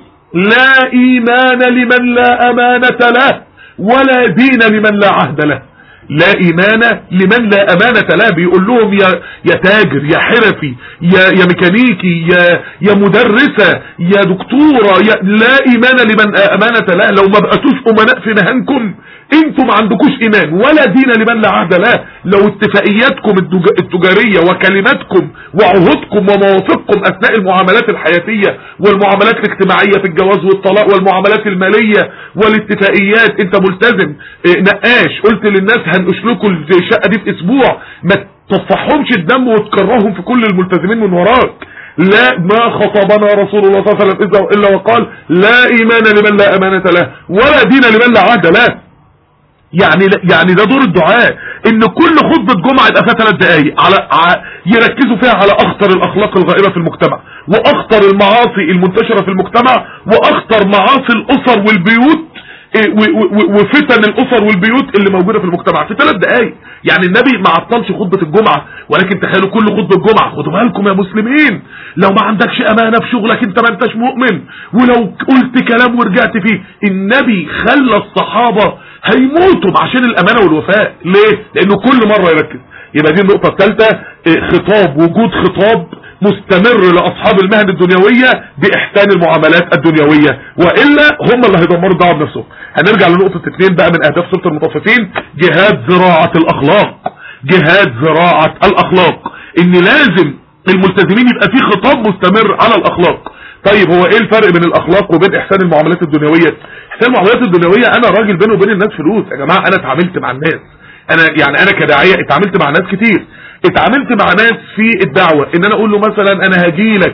لا إيمان لمن لا أمانة له ولا دين لمن لا عهد له لا إيمان لمن لا أمانة له بيقول لهم يا, يا تاجر يا حرفي يا, يا ميكانيكي يا, يا مدرسة يا دكتورة يا لا إيمان لمن أمانة له لو ما بقتوش أمناء في مهنكم انتم ما عندكوش ايمان ولا دين لمن لا عهد له لو اتفاقياتكم التج- التجارية وكلماتكم وعهودكم ومواثيقكم اثناء المعاملات الحياتية والمعاملات الاجتماعية في الجواز والطلاق والمعاملات المالية والاتفاقيات انت ملتزم اه، نقاش قلت للناس هنقش لكم الشقة دي في اسبوع ما تطفحهمش الدم وتكرههم في كل الملتزمين من وراك لا ما خطبنا رسول الله صلى الله عليه وسلم إلا- الا وقال لا ايمان لمن لا امانة له ولا دين لمن لا عهد له يعني يعني ده دور الدعاء ان كل خطبة جمعة يبقى فيها ثلاث دقايق على ع- يركزوا فيها على اخطر الاخلاق الغائبة في المجتمع واخطر المعاصي المنتشرة في المجتمع واخطر معاصي الاسر والبيوت إيه، و- و- و- وفتن الاسر والبيوت اللي موجودة في المجتمع في ثلاث دقايق يعني النبي ما عطلش خطبة الجمعة ولكن تخيلوا كل خطبة جمعة خدوا بالكم يا مسلمين لو ما عندكش امانة في شغلك انت ما انتش مؤمن ولو قلت كلام ورجعت فيه النبي خلى الصحابة هيموتوا عشان الامانة والوفاء ليه لانه كل مرة يركز يبقى دي النقطة الثالثة إيه، خطاب وجود خطاب مستمر لاصحاب المهن الدنيوية باحسان المعاملات الدنيوية والا هم اللي هيدمروا الدعوة بنفسهم هنرجع لنقطة اثنين بقى من اهداف سورة المطففين جهاد زراعة الاخلاق جهاد زراعة الاخلاق ان لازم الملتزمين يبقى في خطاب مستمر على الاخلاق طيب هو ايه الفرق بين الاخلاق وبين احسان المعاملات الدنيوية احسان المعاملات الدنيوية انا راجل بيني وبين الناس فلوس يا جماعة انا اتعاملت مع الناس انا يعني انا كداعية اتعاملت مع ناس كتير اتعاملت مع ناس في الدعوة ان انا اقول له مثلا انا هجيلك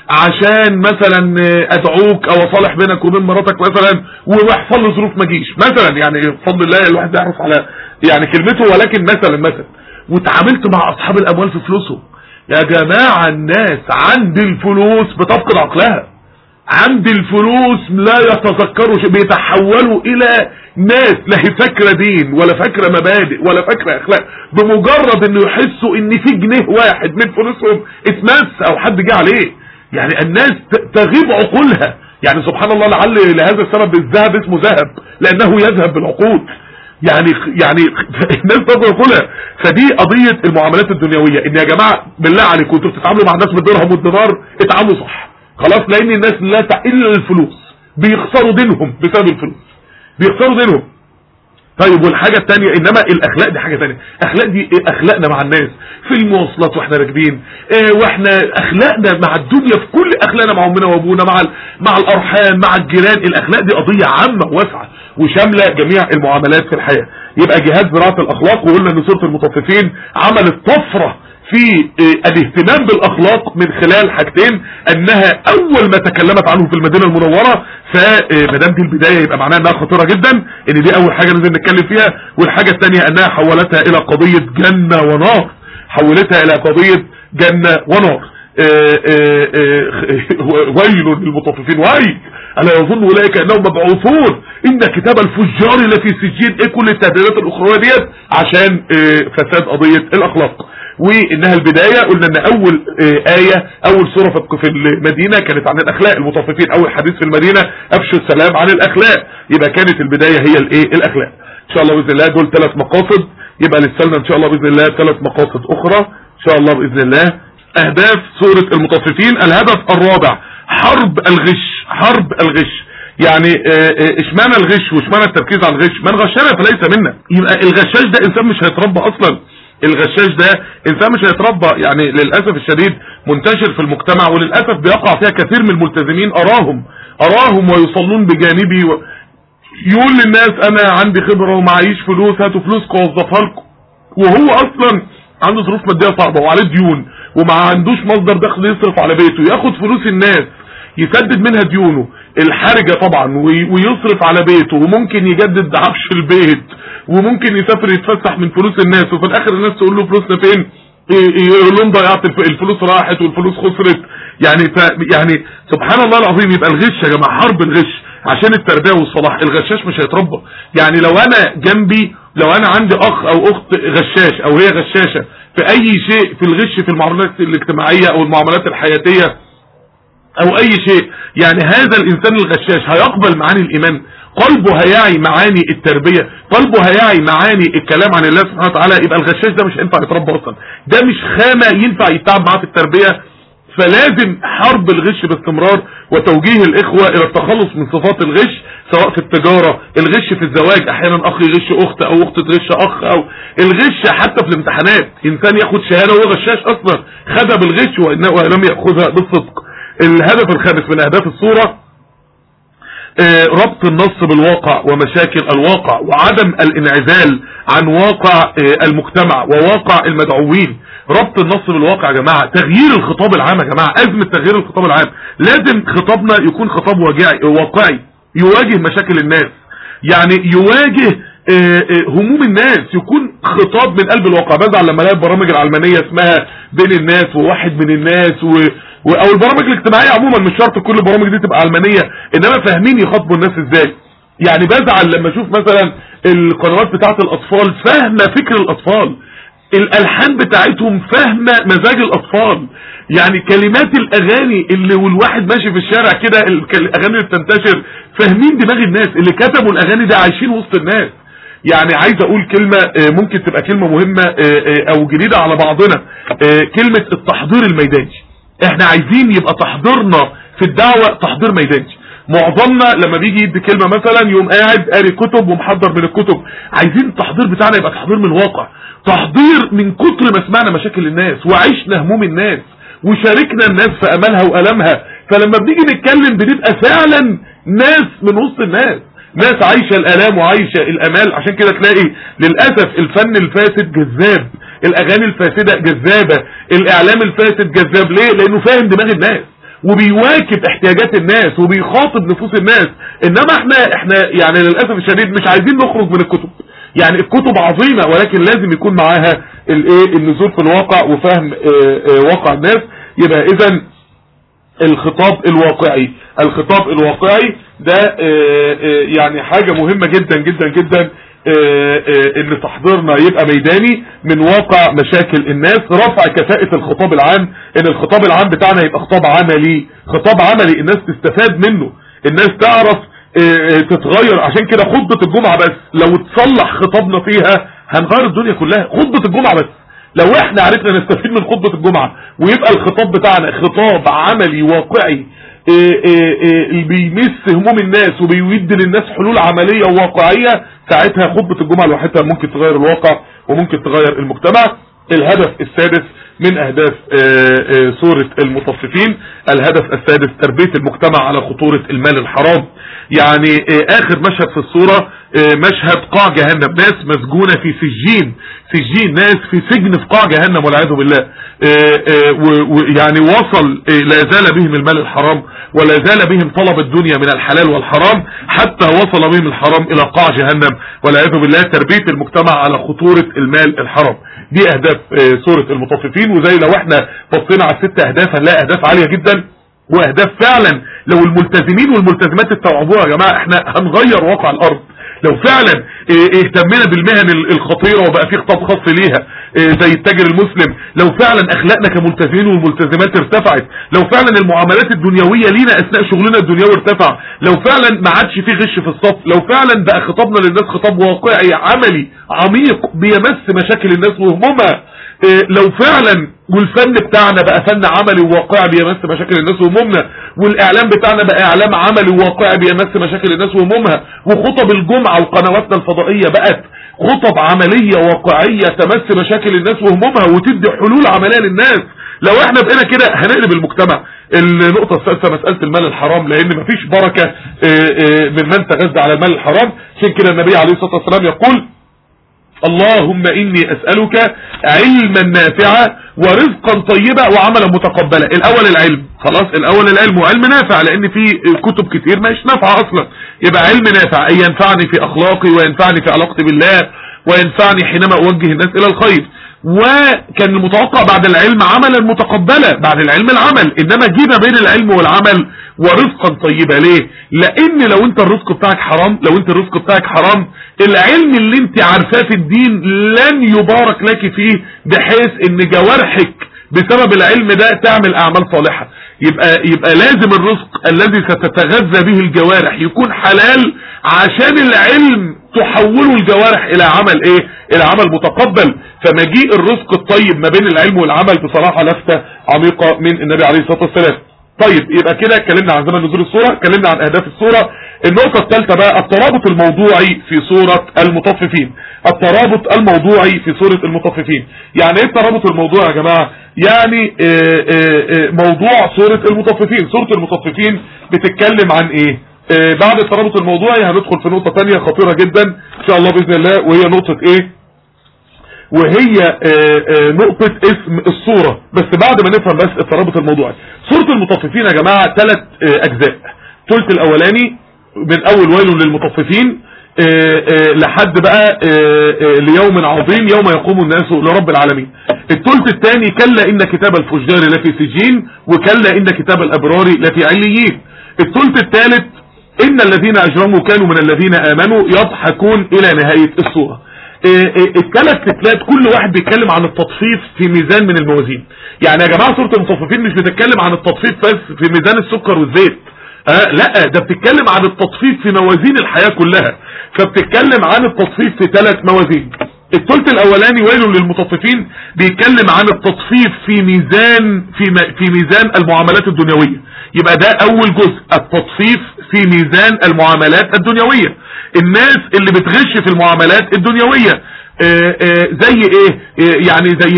عشان مثلا ادعوك او اصالح بينك وبين مراتك مثلا ويحصل له ظروف ما اجيش مثلا يعني بفضل الله الواحد يعرف على يعني كلمته ولكن مثلا مثلا واتعاملت مع اصحاب الاموال في فلوسهم يا جماعة الناس عند الفلوس بتفقد عقلها عند الفلوس لا يتذكروا شيء بيتحولوا الى ناس لا هي فاكره دين ولا فاكره مبادئ ولا فاكره اخلاق بمجرد انه يحسوا ان في جنيه واحد من فلوسهم اتمس او حد جه عليه يعني الناس ت- تغيب عقولها يعني سبحان الله لعل لهذا السبب الذهب اسمه ذهب لانه يذهب بالعقول يعني يعني الناس تغيب عقولها فدي قضيه المعاملات الدنيويه ان يا جماعه بالله عليكم انتوا بتتعاملوا مع الناس بالدرهم والدينار اتعاملوا صح خلاص لان الناس لا تع... الا الفلوس بيخسروا دينهم بسبب الفلوس بيخسروا دينهم طيب والحاجة التانية انما الاخلاق دي حاجة تانية اخلاق دي إيه؟ اخلاقنا مع الناس في المواصلات واحنا راكبين إيه واحنا اخلاقنا مع الدنيا في كل اخلاقنا مع امنا وابونا مع ال- مع الارحام مع الجيران الاخلاق دي قضية عامة واسعة وشاملة جميع المعاملات في الحياة يبقى جهاز زراعة الاخلاق وقلنا ان سورة المطففين عملت طفرة في آه، الاهتمام بالاخلاق من خلال حاجتين انها اول ما تكلمت عنه في المدينة المنورة فمدام دي البداية يبقى معناها انها خطيرة جدا ان دي اول حاجة لازم نتكلم فيها والحاجة الثانية انها حولتها الى قضية جنة ونار حولتها الى قضية جنة ونار آه، آه، آه، ويل للمطففين ويل الا يظن اولئك انهم مبعوثون ان كتاب الفجار لفي سجين ايه كل التهديدات الاخرويه ديت عشان آه، فساد قضيه الاخلاق وانها البدايه قلنا ان اول آه، ايه اول سوره في- في المدينه كانت عن الاخلاق المطففين اول حديث في المدينه افشوا السلام عن الاخلاق يبقى كانت البدايه هي الايه الاخلاق ان شاء الله باذن الله دول ثلاث مقاصد يبقى لسه لنا ان شاء الله باذن الله ثلاث مقاصد اخرى ان شاء الله باذن الله اهداف سورة المطففين الهدف الرابع حرب الغش حرب الغش يعني آه، آه، اشمعنى الغش واشمعنى التركيز على الغش من غشنا فليس منا يبقى الغشاش ده انسان مش هيتربى اصلا الغشاش ده انسان مش هيتربى يعني للاسف الشديد منتشر في المجتمع وللاسف بيقع فيها كثير من الملتزمين اراهم اراهم ويصلون بجانبي و... يقول للناس انا عندي خبره ومعيش فلوس هاتوا فلوسكم اوظفها لكم وهو اصلا عنده ظروف ماديه صعبه وعليه ديون وما عندوش مصدر دخل يصرف على بيته ياخد فلوس الناس يسدد منها ديونه الحرجة طبعا وي- ويصرف على بيته وممكن يجدد عفش البيت وممكن يسافر يتفسح من فلوس الناس وفي الاخر الناس تقول له فلوسنا فين ي- يقول لهم ضيعت الف- الفلوس راحت والفلوس خسرت يعني ف يعني سبحان الله العظيم يبقى الغش يا جماعه حرب الغش عشان التربيه والصلاح الغشاش مش هيتربى يعني لو انا جنبي لو انا عندي اخ او اخت غشاش او هي غشاشه في اي شيء في الغش في المعاملات الاجتماعيه او المعاملات الحياتيه او اي شيء يعني هذا الانسان الغشاش هيقبل معاني الايمان قلبه هيعي معاني التربية قلبه هيعي معاني الكلام عن الله سبحانه وتعالى يبقى الغشاش ده مش هينفع يتربى اصلا ده مش خامة ينفع يتعب معاه في التربية فلازم حرب الغش باستمرار وتوجيه الاخوة الى التخلص من صفات الغش سواء في التجارة الغش في الزواج احيانا اخ يغش اخت او اخت تغش اخ او الغش حتى في الامتحانات انسان ياخد شهادة وهو غشاش اصلا خدها بالغش وإنه- ولم يأخذها بالصدق الهدف الخامس من اهداف الصورة آه، ربط النص بالواقع ومشاكل الواقع وعدم الانعزال عن واقع آه، المجتمع وواقع المدعوين ربط النص بالواقع يا جماعة تغيير الخطاب العام يا جماعة أزمة تغيير الخطاب العام لازم خطابنا يكون خطاب واقعي واقعي يواجه مشاكل الناس يعني يواجه آه، آه، هموم الناس يكون خطاب من قلب الواقع بزعل لما الاقي البرامج العلمانية اسمها بين الناس وواحد من الناس و... و... او البرامج الاجتماعية عموما مش شرط كل البرامج دي تبقى علمانية انما فاهمين يخاطبوا الناس ازاي يعني بزعل لما اشوف مثلا القنوات بتاعت الاطفال فاهمة فكر الاطفال الالحان بتاعتهم فاهمة مزاج الاطفال يعني كلمات الاغاني اللي والواحد ماشي في الشارع كده الك- الاغاني اللي بتنتشر فاهمين دماغ الناس اللي كتبوا الاغاني دي عايشين وسط الناس يعني عايز اقول كلمة آه، ممكن تبقى كلمة مهمة آه، آه، او جديدة على بعضنا آه، كلمة التحضير الميداني احنا عايزين يبقى تحضيرنا في الدعوة تحضير ميداني معظمنا لما بيجي يدي كلمة مثلا يقوم قاعد قاري كتب ومحضر من الكتب عايزين التحضير بتاعنا يبقى تحضير من الواقع تحضير من كتر ما سمعنا مشاكل الناس وعشنا هموم الناس وشاركنا الناس في امالها والامها فلما بنيجي نتكلم بنبقى فعلا ناس من وسط الناس ناس عايشة الالام وعايشة الامال عشان كده تلاقي للأسف الفن الفاسد جذاب الاغاني الفاسدة جذابة الاعلام الفاسد جذاب ليه لانه فاهم دماغ الناس وبيواكب احتياجات الناس وبيخاطب نفوس الناس انما احنا احنا يعني للاسف الشديد مش عايزين نخرج من الكتب يعني الكتب عظيمة ولكن لازم يكون معاها الايه النزول في الواقع وفهم اه اه واقع الناس يبقى اذا الخطاب الواقعي الخطاب الواقعي ده اه اه يعني حاجة مهمة جدا جدا جدا اه اه ان تحضيرنا يبقى ميداني من واقع مشاكل الناس رفع كفاءة الخطاب العام ان الخطاب العام بتاعنا يبقى خطاب عملي خطاب عملي الناس تستفاد منه الناس تعرف اه اه تتغير عشان كده خطبة الجمعة بس لو تصلح خطابنا فيها هنغير الدنيا كلها خطبة الجمعة بس لو احنا عرفنا نستفيد من خطبة الجمعة ويبقى الخطاب بتاعنا خطاب عملي واقعي إيه إيه إيه اللي بيمس هموم الناس وبيودي للناس حلول عملية وواقعية ساعتها خطبة الجمعة لوحدها ممكن تغير الواقع وممكن تغير المجتمع الهدف السادس من اهداف سورة المطففين الهدف السادس تربية المجتمع على خطورة المال الحرام يعني اخر مشهد في الصورة مشهد قاع جهنم ناس مسجونة في سجين سجين ناس في سجن في قاع جهنم والعياذ بالله ويعني وصل لا زال بهم المال الحرام ولا زال بهم طلب الدنيا من الحلال والحرام حتى وصل بهم الحرام الى قاع جهنم والعياذ بالله تربية المجتمع على خطورة المال الحرام دي اهداف سورة المطففين وزي لو احنا بصينا على الست اهداف هنلاقي اهداف عالية جدا واهداف فعلا لو الملتزمين والملتزمات استوعبوها يا جماعة احنا هنغير واقع الارض لو فعلا اهتمنا بالمهن الخطيرة وبقى في خطاب خاص ليها زي التاجر المسلم لو فعلا اخلاقنا كملتزمين والملتزمات ارتفعت لو فعلا المعاملات الدنيوية لينا اثناء شغلنا الدنيوي ارتفع لو فعلا ما عادش في غش في الصف لو فعلا بقى خطابنا للناس خطاب واقعي عملي عميق بيمس مشاكل الناس وهمومها إيه لو فعلا والفن بتاعنا بقى فن عملي وواقعي بيمس مشاكل الناس وهمومنا والاعلام بتاعنا بقى اعلام عملي وواقعي بيمس مشاكل الناس وهمومها وخطب الجمعة وقنواتنا الفضائية بقت خطب عملية واقعية تمس مشاكل الناس وهمومها وتدي حلول عملية للناس لو احنا بقينا كده هنقلب المجتمع النقطة الثالثة مسألة المال الحرام لان مفيش بركة اه اه من من تغذى على المال الحرام عشان كده النبي عليه الصلاة والسلام يقول اللهم إني أسألك علما نافعا ورزقا طيبا وعملا متقبلا الأول العلم خلاص الأول العلم وعلم نافع لأن في كتب كتير مش نافعة أصلا يبقى علم نافع أي ينفعني في أخلاقي وينفعني في علاقتي بالله وينفعني حينما أوجه الناس إلى الخير وكان المتوقع بعد العلم عملا متقبلا بعد العلم العمل انما جينا بين العلم والعمل ورزقا طيبا ليه لان لو انت الرزق بتاعك حرام لو انت الرزق بتاعك حرام العلم اللي انت عارفاه في الدين لن يبارك لك فيه بحيث ان جوارحك بسبب العلم ده تعمل اعمال صالحة يبقى يبقى لازم الرزق الذي ستتغذى به الجوارح يكون حلال عشان العلم تحوله الجوارح الى عمل ايه الى عمل متقبل فمجيء الرزق الطيب ما بين العلم والعمل بصراحة لفتة عميقة من النبي عليه الصلاة والسلام طيب يبقى كده اتكلمنا عن زمن نزول الصورة اتكلمنا عن اهداف الصورة النقطة الثالثة بقى الترابط الموضوعي في صورة المطففين الترابط الموضوعي في صورة المطففين يعني ايه الترابط الموضوعي يا جماعة يعني اه اه موضوع صورة المطففين صورة المطففين بتتكلم عن ايه اه بعد الترابط الموضوعي هندخل في نقطة تانية خطيرة جدا ان شاء الله بإذن الله وهي نقطة ايه وهي نقطة اسم الصورة بس بعد ما نفهم بس الترابط الموضوعي صورة المطففين يا جماعة ثلاث اجزاء الثلث الاولاني من اول ويل للمطففين لحد بقى ليوم عظيم يوم يقوم الناس لرب العالمين الثلث الثاني كلا ان كتاب الفجار لفي سجين وكلا ان كتاب الابرار لفي عليين الثلث الثالث ان الذين اجرموا كانوا من الذين امنوا يضحكون الى نهاية الصورة الثلاث تتلات كل واحد بيتكلم عن التطفيف في ميزان من الموازين يعني يا جماعة سورة المطففين مش بتتكلم عن التطفيف بس في ميزان السكر والزيت آه لا ده بتتكلم عن التطفيف في موازين الحياة كلها فبتتكلم عن التطفيف في ثلاث موازين الثلث الاولاني ويل للمطففين بيتكلم عن التطفيف في ميزان في في ميزان المعاملات الدنيويه يبقى ده اول جزء التطفيف في ميزان المعاملات الدنيويه الناس اللي بتغش في المعاملات الدنيويه آآ آآ زي ايه يعني زي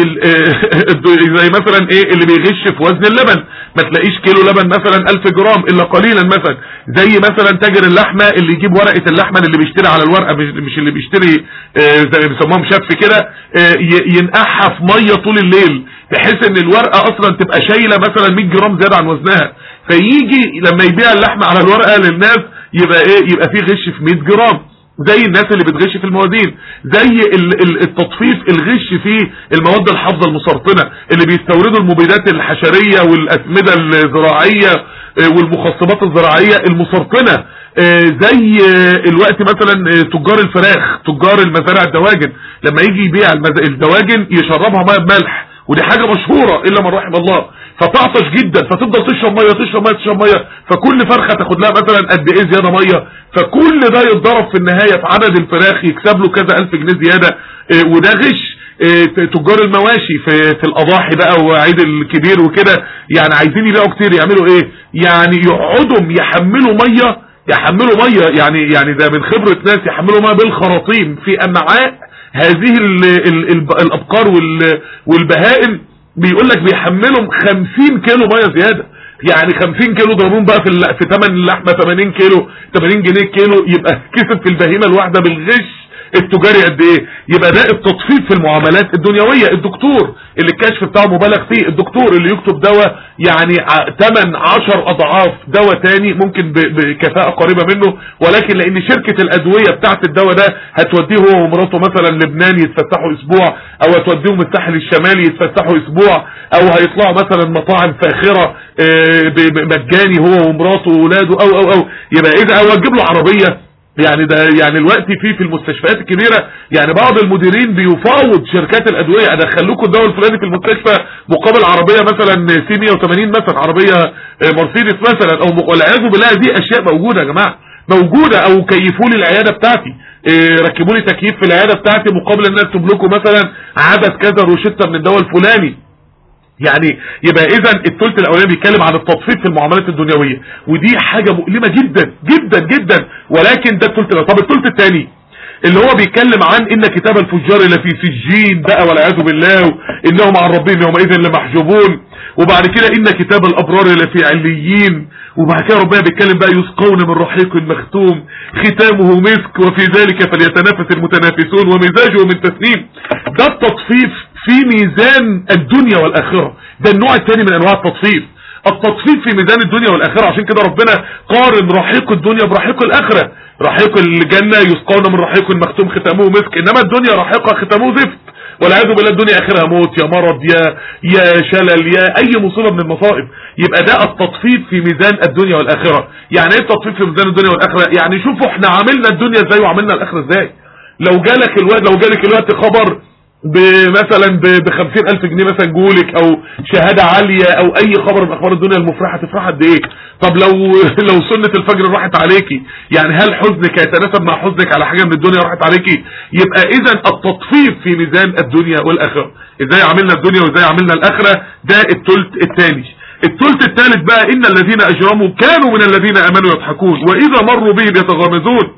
زي مثلا ايه اللي بيغش في وزن اللبن ما تلاقيش كيلو لبن مثلا 1000 جرام الا قليلا مثلا زي مثلا تاجر اللحمه اللي يجيب ورقه اللحمه اللي بيشتري على الورقه مش اللي بيشتري زي بيسموهم شف كده ينقعها في ميه طول الليل بحيث ان الورقه اصلا تبقى شايله مثلا 100 جرام زياده عن وزنها فيجي لما يبيع اللحمه على الورقه للناس يبقى ايه يبقى فيه غش في 100 جرام زي الناس اللي بتغش في الموازين زي التطفيف الغش في المواد الحافظه المسرطنه اللي بيستوردوا المبيدات الحشريه والاسمده الزراعيه والمخصبات الزراعيه المسرطنه زي الوقت مثلا تجار الفراخ تجار المزارع الدواجن لما يجي يبيع الدواجن يشربها ميه بملح ودي حاجة مشهورة الا من رحم الله فتعطش جدا فتفضل تشرب ميه تشرب ميه تشرب ميه فكل فرخة تاخد لها مثلا قد ايه زيادة ميه فكل ده يتضرب في النهاية في عدد الفراخ يكسب له كذا الف جنيه زيادة وده غش تجار المواشي في في الاضاحي بقى وعيد الكبير وكده يعني عايزين يبيعوا كتير يعملوا ايه يعني يقعدوا يحملوا ميه يحملوا ميه يعني يعني ده من خبرة ناس يحملوا ميه بالخراطيم في امعاء هذه ال ال ال الابقار والبهائم بيقول لك بيحملهم 50 كيلو ميه زياده يعني 50 كيلو ضربون بقى في في ثمن اللحمه 80 كيلو 80 جنيه كيلو يبقى كسب في البهيمه الواحده بالغش التجاري قد ايه يبقى ده التطفيف في المعاملات الدنيويه الدكتور اللي الكشف بتاعه مبالغ فيه الدكتور اللي يكتب دواء يعني 8 10 اضعاف دواء تاني ممكن بكفاءه قريبه منه ولكن لان شركه الادويه بتاعه الدواء ده هتوديه هو ومراته مثلا لبنان يتفسحوا اسبوع او هتوديهم الساحل الشمالي يتفسحوا اسبوع او هيطلعوا مثلا مطاعم فاخره مجاني هو ومراته واولاده او او او يبقى اذا او هتجيب له عربيه يعني ده يعني الوقت فيه في المستشفيات الكبيرة يعني بعض المديرين بيفاوض شركات الادوية ادخلوكوا الدواء الفلاني في المستشفى مقابل عربية مثلا سي 180 مثلا عربية مرسيدس مثلا او والعياذ بالله دي اشياء موجودة يا جماعة موجودة او كيفوا لي العيادة بتاعتي إيه ركبوا لي تكييف في العياده بتاعتي مقابل ان اكتب لكم مثلا عدد كذا روشته من الدواء الفلاني يعني يبقى اذا الثلث الاولاني بيتكلم عن التطفيف في المعاملات الدنيويه ودي حاجه مؤلمه جدا جدا جدا ولكن ده الثلث الأول. طب الثلث الثاني اللي هو بيتكلم عن ان كتاب الفجار لفي سجين بقى والعياذ بالله انهم عن ربهم يومئذ لمحجوبون وبعد كده ان كتاب الابرار لفي عليين وبعد كده ربنا بيتكلم بقى يسقون من رحيق مختوم ختامه مسك وفي ذلك فليتنافس المتنافسون ومزاجه من تسنيم ده التطفيف في ميزان الدنيا والاخره ده النوع الثاني من انواع التطفيف التطفيف في ميزان الدنيا والاخره عشان كده ربنا قارن رحيق الدنيا برحيق الاخره رحيق الجنه يسقون من رحيق مختوم ختامه مسك انما الدنيا رحيقه ختامه زفت والعياذ بالله الدنيا اخرها موت يا مرض يا يا شلل يا اي مصيبه من المصائب يبقى ده التطفيف في ميزان الدنيا والاخره يعني ايه التطفيف في ميزان الدنيا والاخره يعني شوفوا احنا عملنا الدنيا ازاي وعملنا الاخره ازاي لو جالك الوقت لو جالك الوقت خبر مثلا ب 50000 جنيه مثلا جولك او شهاده عاليه او اي خبر من اخبار الدنيا المفرحه تفرح قد ايه طب لو لو سنه الفجر راحت عليكي يعني هل حزنك هيتناسب مع حزنك على حاجه من الدنيا راحت عليكي يبقى اذا التطفيف في ميزان الدنيا والاخره ازاي عملنا الدنيا وازاي عملنا الاخره ده الثلث الثاني الثلث الثالث بقى ان الذين اجرموا كانوا من الذين امنوا يضحكون واذا مروا بهم يتغامزون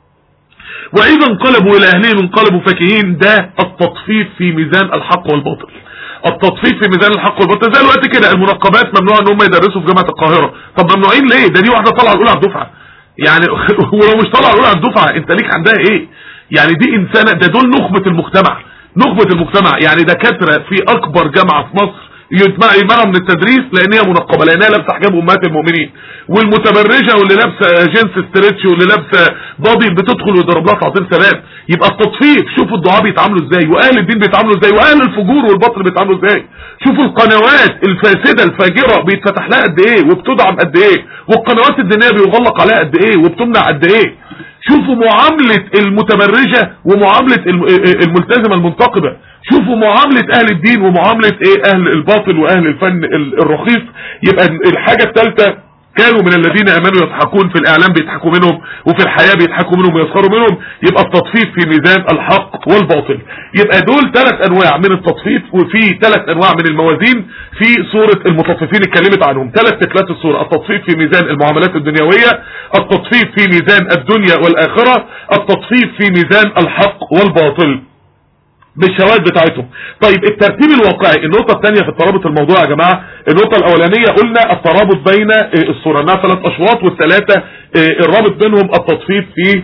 واذا انقلبوا الى اهلهم انقلبوا فكهين ده التطفيف في ميزان الحق والباطل التطفيف في ميزان الحق والباطل زي الوقت كده المنقبات ممنوع ان هم يدرسوا في جامعه القاهره طب ممنوعين ليه ده دي واحده طالعه الاولى على الدفعه يعني ولو مش طالعه الاولى على الدفعه انت ليك عندها ايه يعني دي انسانه ده دول نخبه المجتمع نخبه المجتمع يعني دكاتره في اكبر جامعه في مصر يمنعوا من التدريس لان هي منقبه لانها لابسه حجاب امهات المؤمنين والمتبرجه واللي لابسه جنس ستريتش واللي لابسه بادي بتدخل ويضرب لها تعطيل سلام يبقى التطفيف شوفوا الدعاء بيتعاملوا ازاي واهل الدين بيتعاملوا ازاي واهل الفجور والبطل بيتعاملوا ازاي شوفوا القنوات الفاسده الفاجره بيتفتح لها قد ايه وبتدعم قد ايه والقنوات الدينيه بيغلق عليها قد ايه وبتمنع قد ايه شوفوا معاملة المتبرجة ومعاملة الملتزمة المنتقبة شوفوا معاملة اهل الدين ومعاملة ايه اهل الباطل واهل الفن الرخيص يبقى الحاجة الثالثة كانوا من الذين امنوا يضحكون في الاعلام بيضحكوا منهم وفي الحياة بيضحكوا منهم ويسخروا منهم يبقى التطفيف في ميزان الحق والباطل يبقى دول ثلاث انواع من التطفيف وفي ثلاث انواع من الموازين في سورة المطففين اتكلمت عنهم ثلاث تكلات السورة التطفيف في ميزان المعاملات الدنيوية التطفيف في ميزان الدنيا والاخرة التطفيف في ميزان الحق والباطل بالشواهد بتاعتهم طيب الترتيب الواقعي النقطة الثانية في الترابط الموضوع يا جماعة النقطة الأولانية قلنا الترابط بين الصورة انها ثلاث أشواط والثلاثة الرابط بينهم التطفيف في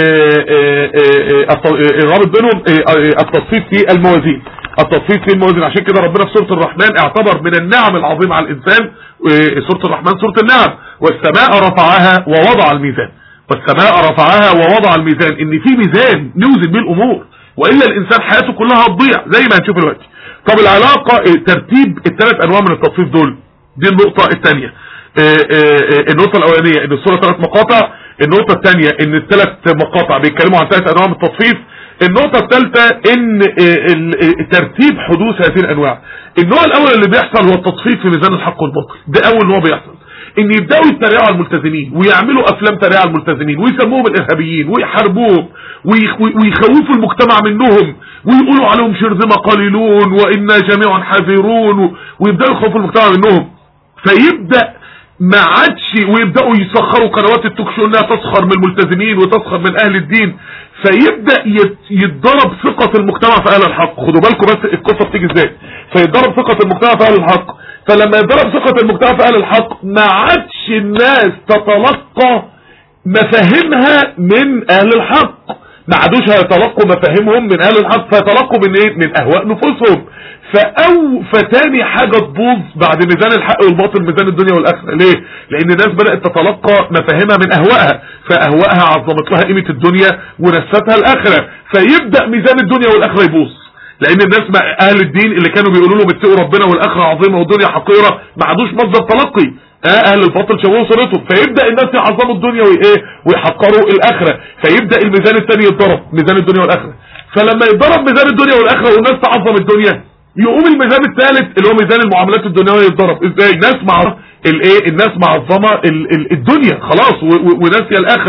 الرابط بينهم التطفيف في الموازين التطفيف في الموازين عشان كده ربنا في سورة الرحمن اعتبر من النعم العظيمة على الإنسان سورة الرحمن سورة النعم والسماء رفعها ووضع الميزان والسماء رفعها ووضع الميزان ان في ميزان نوزن بيه الامور والا الانسان حياته كلها هتضيع زي ما هنشوف دلوقتي طب العلاقه ترتيب الثلاث انواع من التطفيف دول دي النقطه الثانيه النقطه الاولانيه ان الصوره ثلاث مقاطع النقطه الثانيه ان الثلاث مقاطع بيتكلموا عن ثلاث انواع من التطفيف النقطة الثالثة ان ترتيب حدوث هذه الانواع النوع الاول اللي بيحصل هو التطفيف في ميزان الحق والباطل ده اول نوع بيحصل ان يبداوا يتريقوا على الملتزمين ويعملوا افلام تريقه على الملتزمين ويسموهم الارهابيين ويحاربوهم ويخوفوا المجتمع منهم ويقولوا عليهم شرذمه قليلون وانا جميعا حذرون ويبداوا يخوفوا المجتمع منهم فيبدا ما عادش ويبداوا يسخروا قنوات التوك شو انها تسخر من الملتزمين وتسخر من اهل الدين فيبدا يتضرب ثقه المجتمع في اهل الحق خدوا بالكم بس القصه بتيجي ازاي فيتضرب ثقه المجتمع في اهل الحق فلما يتضرب ثقه المجتمع في اهل الحق ما عادش الناس تتلقى مفاهيمها من اهل الحق ما عادوش هيتلقوا مفاهيمهم من اهل الحق فيتلقوا من ايه من اهواء نفوسهم فاو فتاني حاجة تبوظ بعد ميزان الحق والباطل ميزان الدنيا والاخرة ليه لان الناس بدأت تتلقى مفاهيمها من اهوائها فاهوائها عظمت لها قيمة الدنيا ونستها الاخرة فيبدأ ميزان الدنيا والاخرة يبوظ لان الناس مع اهل الدين اللي كانوا بيقولوا لهم اتقوا ربنا والاخره عظيمه والدنيا حقيره ما عادوش مصدر تلقي اهل الباطل شوهوا صورتهم فيبدا الناس يعظموا الدنيا وايه ويحقروا الاخره فيبدا الميزان الثاني يتضرب ميزان الدنيا والاخره فلما يتضرب ميزان الدنيا والاخره والناس تعظم الدنيا يقوم الميزان الثالث اللي هو ميزان المعاملات الدنيويه يتضرب ازاي ناس مع الايه الناس معظمه الدنيا خلاص وناسيه الاخره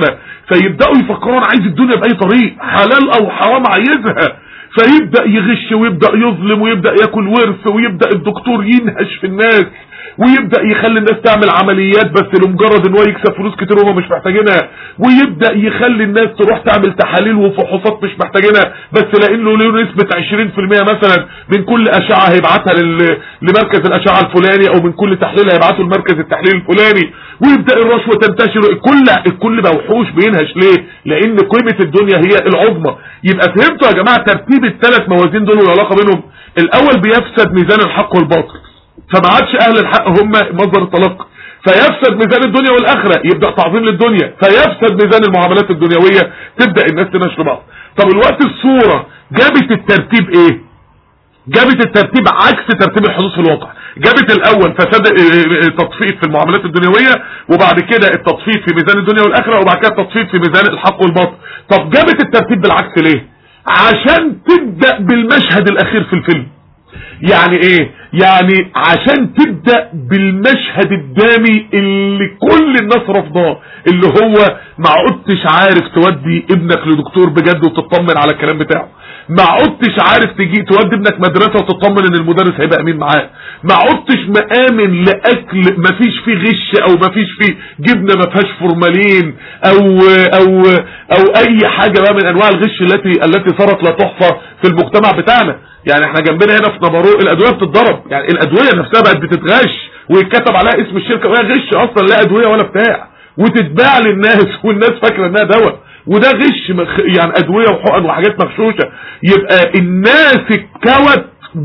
فيبداوا يفكروا انا عايز الدنيا باي طريق حلال او حرام عايزها فيبدا يغش ويبدا يظلم ويبدا ياكل ورث ويبدا الدكتور ينهش في الناس ويبدا يخلي الناس تعمل عمليات بس لمجرد ان هو يكسب فلوس كتير وهم مش محتاجينها ويبدا يخلي الناس تروح تعمل تحاليل وفحوصات مش محتاجينها بس لانه له نسبه 20% مثلا من كل اشعه هيبعتها لل... لمركز الاشعه الفلاني او من كل تحليل هيبعته لمركز التحليل الفلاني ويبدا الرشوه تنتشر الكل الكل بقى وحوش بينهش ليه لان قيمه الدنيا هي العظمى يبقى فهمتوا يا جماعه ترتيب الثلاث موازين دول والعلاقه بينهم الاول بيفسد ميزان الحق والباطل فما عادش اهل الحق هم مصدر التلقي فيفسد ميزان الدنيا والاخره يبدا تعظيم للدنيا فيفسد ميزان المعاملات الدنيويه تبدا الناس تنشر بعض طب الوقت الصوره جابت الترتيب ايه جابت الترتيب عكس ترتيب الحدوث في الواقع جابت الاول فساد تطفيف في المعاملات الدنيويه وبعد كده التطفيف في ميزان الدنيا والاخره وبعد كده التطفيف في ميزان الحق والباطل طب جابت الترتيب بالعكس ليه عشان تبدا بالمشهد الاخير في الفيلم يعني ايه يعني عشان تبدأ بالمشهد الدامي اللي كل الناس رفضاه اللي هو ما عدتش عارف تودي ابنك لدكتور بجد وتطمن على الكلام بتاعه ما عدتش عارف تجي تودي ابنك مدرسة وتطمن ان المدرس هيبقى امين معاه ما عدتش مآمن لاكل ما فيش فيه غش او ما فيش فيه جبنة ما فيهاش فورمالين او او او اي حاجة بقى من انواع الغش التي التي صارت لا تحصى في المجتمع بتاعنا يعني احنا جنبنا هنا في نبارو الادويه بتتضرب يعني الادويه نفسها بقت بتتغش ويتكتب عليها اسم الشركه وهي غش اصلا لا ادويه ولا بتاع وتتباع للناس والناس فاكره انها دواء وده غش يعني ادويه وحقن وحاجات مغشوشه يبقى الناس اتكوت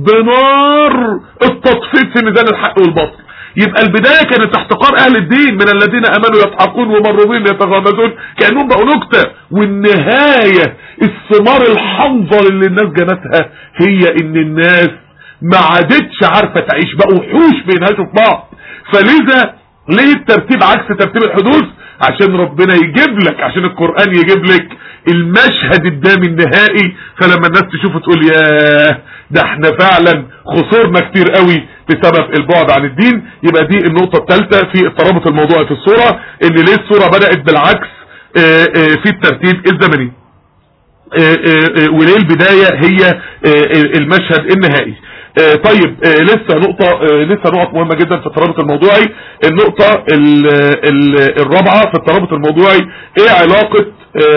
بنار التطفيف في ميزان الحق والباطل يبقى البداية كانت احتقار اهل الدين من الذين امنوا يضحكون ومروا يتغامزون كأنهم بقوا نكتة والنهاية الثمار الحنظل اللي الناس جنتها هي ان الناس ما عادتش عارفة تعيش بقوا وحوش بينهاشوا في بعض فلذا ليه الترتيب عكس ترتيب الحدوث عشان ربنا يجيب لك عشان القرآن يجيب لك المشهد الدامي النهائي فلما الناس تشوفه تقول ياه ده احنا فعلا خسرنا كتير قوي بسبب البعد عن الدين يبقى دي النقطة الثالثة في الترابط الموضوعي في الصورة ان ليه الصورة بدأت بالعكس اه اه في الترتيب الزمني اه وليه البداية هي المشهد النهائي طيب لسه نقطة لسه نقط مهمة جدا في الترابط الموضوعي النقطة ال ال الرابعة في الترابط الموضوعي ايه علاقة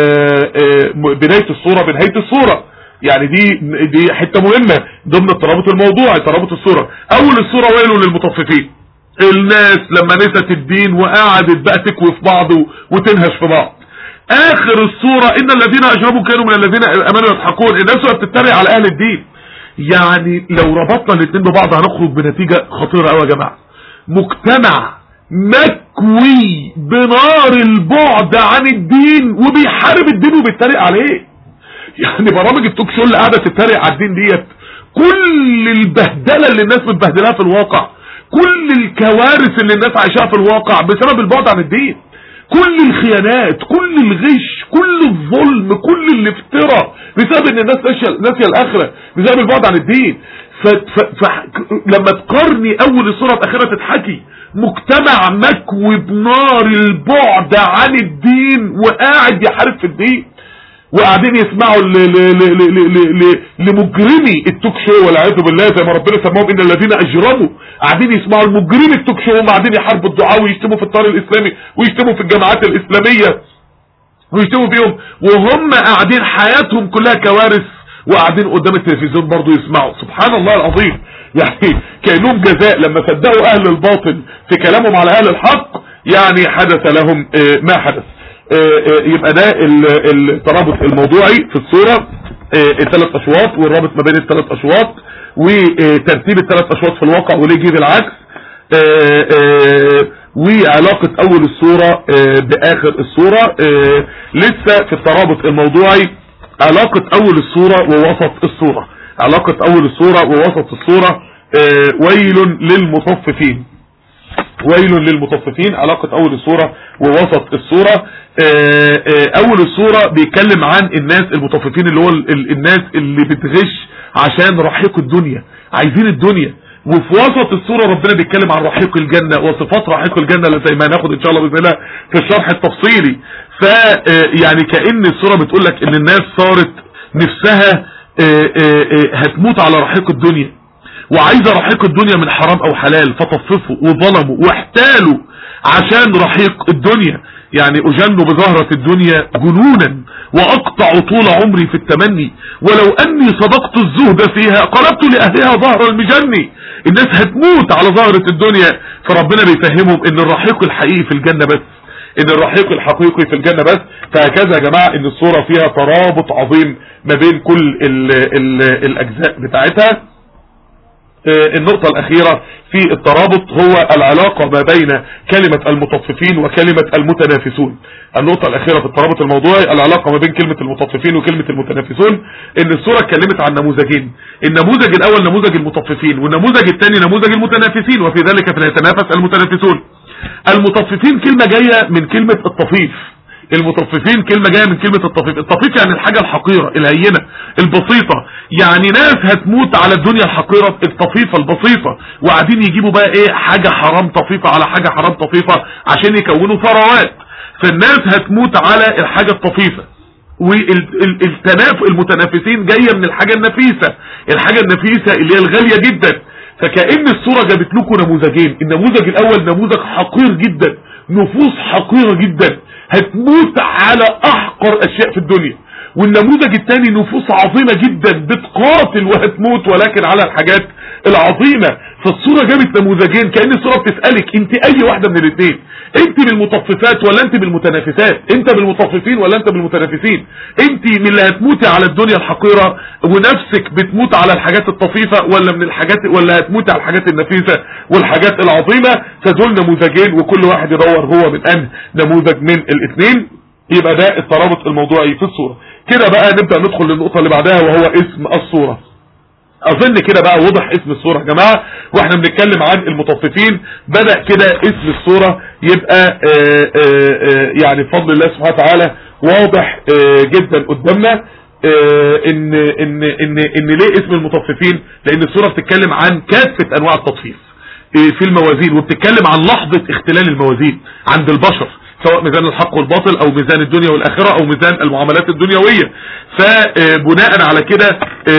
بداية الصورة بنهاية الصورة يعني دي دي حتة مهمة ضمن الترابط الموضوعي ترابط الصورة اول الصورة ويل للمطففين الناس لما نست الدين وقعدت بقى تكوي في بعض وتنهش في بعض اخر الصورة ان الذين اجرموا كانوا من الذين امنوا يضحكون الناس بتتريق على اهل الدين يعني لو ربطنا الاثنين ببعض هنخرج بنتيجة خطيرة قوي يا جماعة مجتمع مكوي بنار البعد عن الدين وبيحارب الدين وبيتريق عليه يعني برامج التوك شو اللي قاعده تتريق على الدين ديت كل البهدله اللي الناس متبهدلاها في الواقع كل الكوارث اللي الناس عايشاها في الواقع بسبب البعد عن الدين كل الخيانات كل الغش كل الظلم كل الافتراء بسبب ان الناس ناسيه الاخره بسبب البعد عن الدين ف... ف... ف... لما تقارني اول الصوره باخرها تضحكي مجتمع مكوي بنار البعد عن الدين وقاعد يحارب في الدين وقاعدين يسمعوا لمجرمي التوك شو والعياذ بالله زي ما ربنا سماهم ان الذين اجرموا قاعدين يسمعوا المجرمي التوك شو وهم قاعدين يحاربوا الدعاء ويشتموا في الطار الاسلامي ويشتموا في الجماعات الاسلاميه ويشتموا فيهم وهم قاعدين حياتهم كلها كوارث وقاعدين قدام التلفزيون برضو يسمعوا سبحان الله العظيم يعني كانهم جزاء لما صدقوا اهل الباطل في كلامهم على اهل الحق يعني حدث لهم ما حدث يبقى ده الترابط الموضوعي في الصورة الثلاث اشواط والرابط ما بين الثلاث اشواط وترتيب الثلاث اشواط في الواقع وليه جه بالعكس وعلاقة اول الصورة باخر الصورة لسه في الترابط الموضوعي علاقة اول الصورة ووسط الصورة علاقة اول الصورة ووسط الصورة ويل للمطففين ويل للمطففين علاقة اول الصورة ووسط الصورة اول الصورة بيتكلم عن الناس المطففين اللي هو الناس اللي بتغش عشان رحيق الدنيا عايزين الدنيا وفي وسط الصورة ربنا بيتكلم عن رحيق الجنة وصفات رحيق الجنة اللي زي ما هناخد ان شاء الله باذن الله في الشرح التفصيلي ف يعني كأن الصورة بتقول لك ان الناس صارت نفسها هتموت على رحيق الدنيا وعايزة رحيق الدنيا من حرام او حلال فطففوا وظلموا واحتالوا عشان رحيق الدنيا يعني اجن بزهرة الدنيا جنونا واقطع طول عمري في التمني ولو اني صدقت الزهد فيها قلبت لاهلها ظهر المجني الناس هتموت على ظهرة الدنيا فربنا بيفهمهم ان الرحيق الحقيقي في الجنة بس ان الرحيق الحقيقي في الجنة بس فهكذا يا جماعة ان الصورة فيها ترابط عظيم ما بين كل ال ال الاجزاء بتاعتها النقطة الأخيرة في الترابط هو العلاقة ما بين كلمة المطففين وكلمة المتنافسون النقطة الأخيرة في الترابط الموضوعي العلاقة ما بين كلمة المطففين وكلمة المتنافسون إن السورة اتكلمت عن نموذجين النموذج الأول نموذج المطففين والنموذج الثاني نموذج المتنافسين وفي ذلك فليتنافس المتنافسون المطففين كلمة جاية من كلمة الطفيف المطففين كلمة جاية من كلمة الطفيف الطفيف يعني الحاجة الحقيرة الهينة البسيطة يعني ناس هتموت على الدنيا الحقيرة الطفيفة البسيطة وقاعدين يجيبوا بقى ايه حاجة حرام طفيفة على حاجة حرام طفيفة عشان يكونوا ثروات فالناس هتموت على الحاجة الطفيفة والتناف المتنافسين جاية من الحاجة النفيسة الحاجة النفيسة اللي هي الغالية جدا فكأن الصورة جابت لكم نموذجين النموذج الاول نموذج حقير جدا نفوس حقيرة جدا هتموت على احقر اشياء في الدنيا والنموذج الثاني نفوس عظيمة جدا بتقاتل وهتموت ولكن على الحاجات العظيمة فالصورة جابت نموذجين كأن الصورة بتسألك انت اي واحدة من الاثنين انت من المطففات ولا انت بالمتنافسات انت بالمطففين ولا انت بالمتنافسين انت من اللي هتموتي على الدنيا الحقيرة ونفسك بتموت على الحاجات الطفيفة ولا من الحاجات ولا هتموتي على الحاجات النفيسة والحاجات العظيمة فدول نموذجين وكل واحد يدور هو من ان نموذج من الاثنين يبقى ده الترابط الموضوعي في الصورة كده بقى نبدأ ندخل للنقطة اللي بعدها وهو اسم الصورة اظن كده بقى وضح اسم الصورة يا جماعة واحنا بنتكلم عن المطففين بدأ كده اسم الصورة يبقى آآ آآ يعني بفضل الله سبحانه وتعالى واضح جدا قدامنا ان ان ان ان ليه اسم المطففين لان الصورة بتتكلم عن كافة انواع التطفيف في الموازين وبتتكلم عن لحظة اختلال الموازين عند البشر سواء ميزان الحق والباطل او ميزان الدنيا والاخرة او ميزان المعاملات الدنيوية فبناء على كده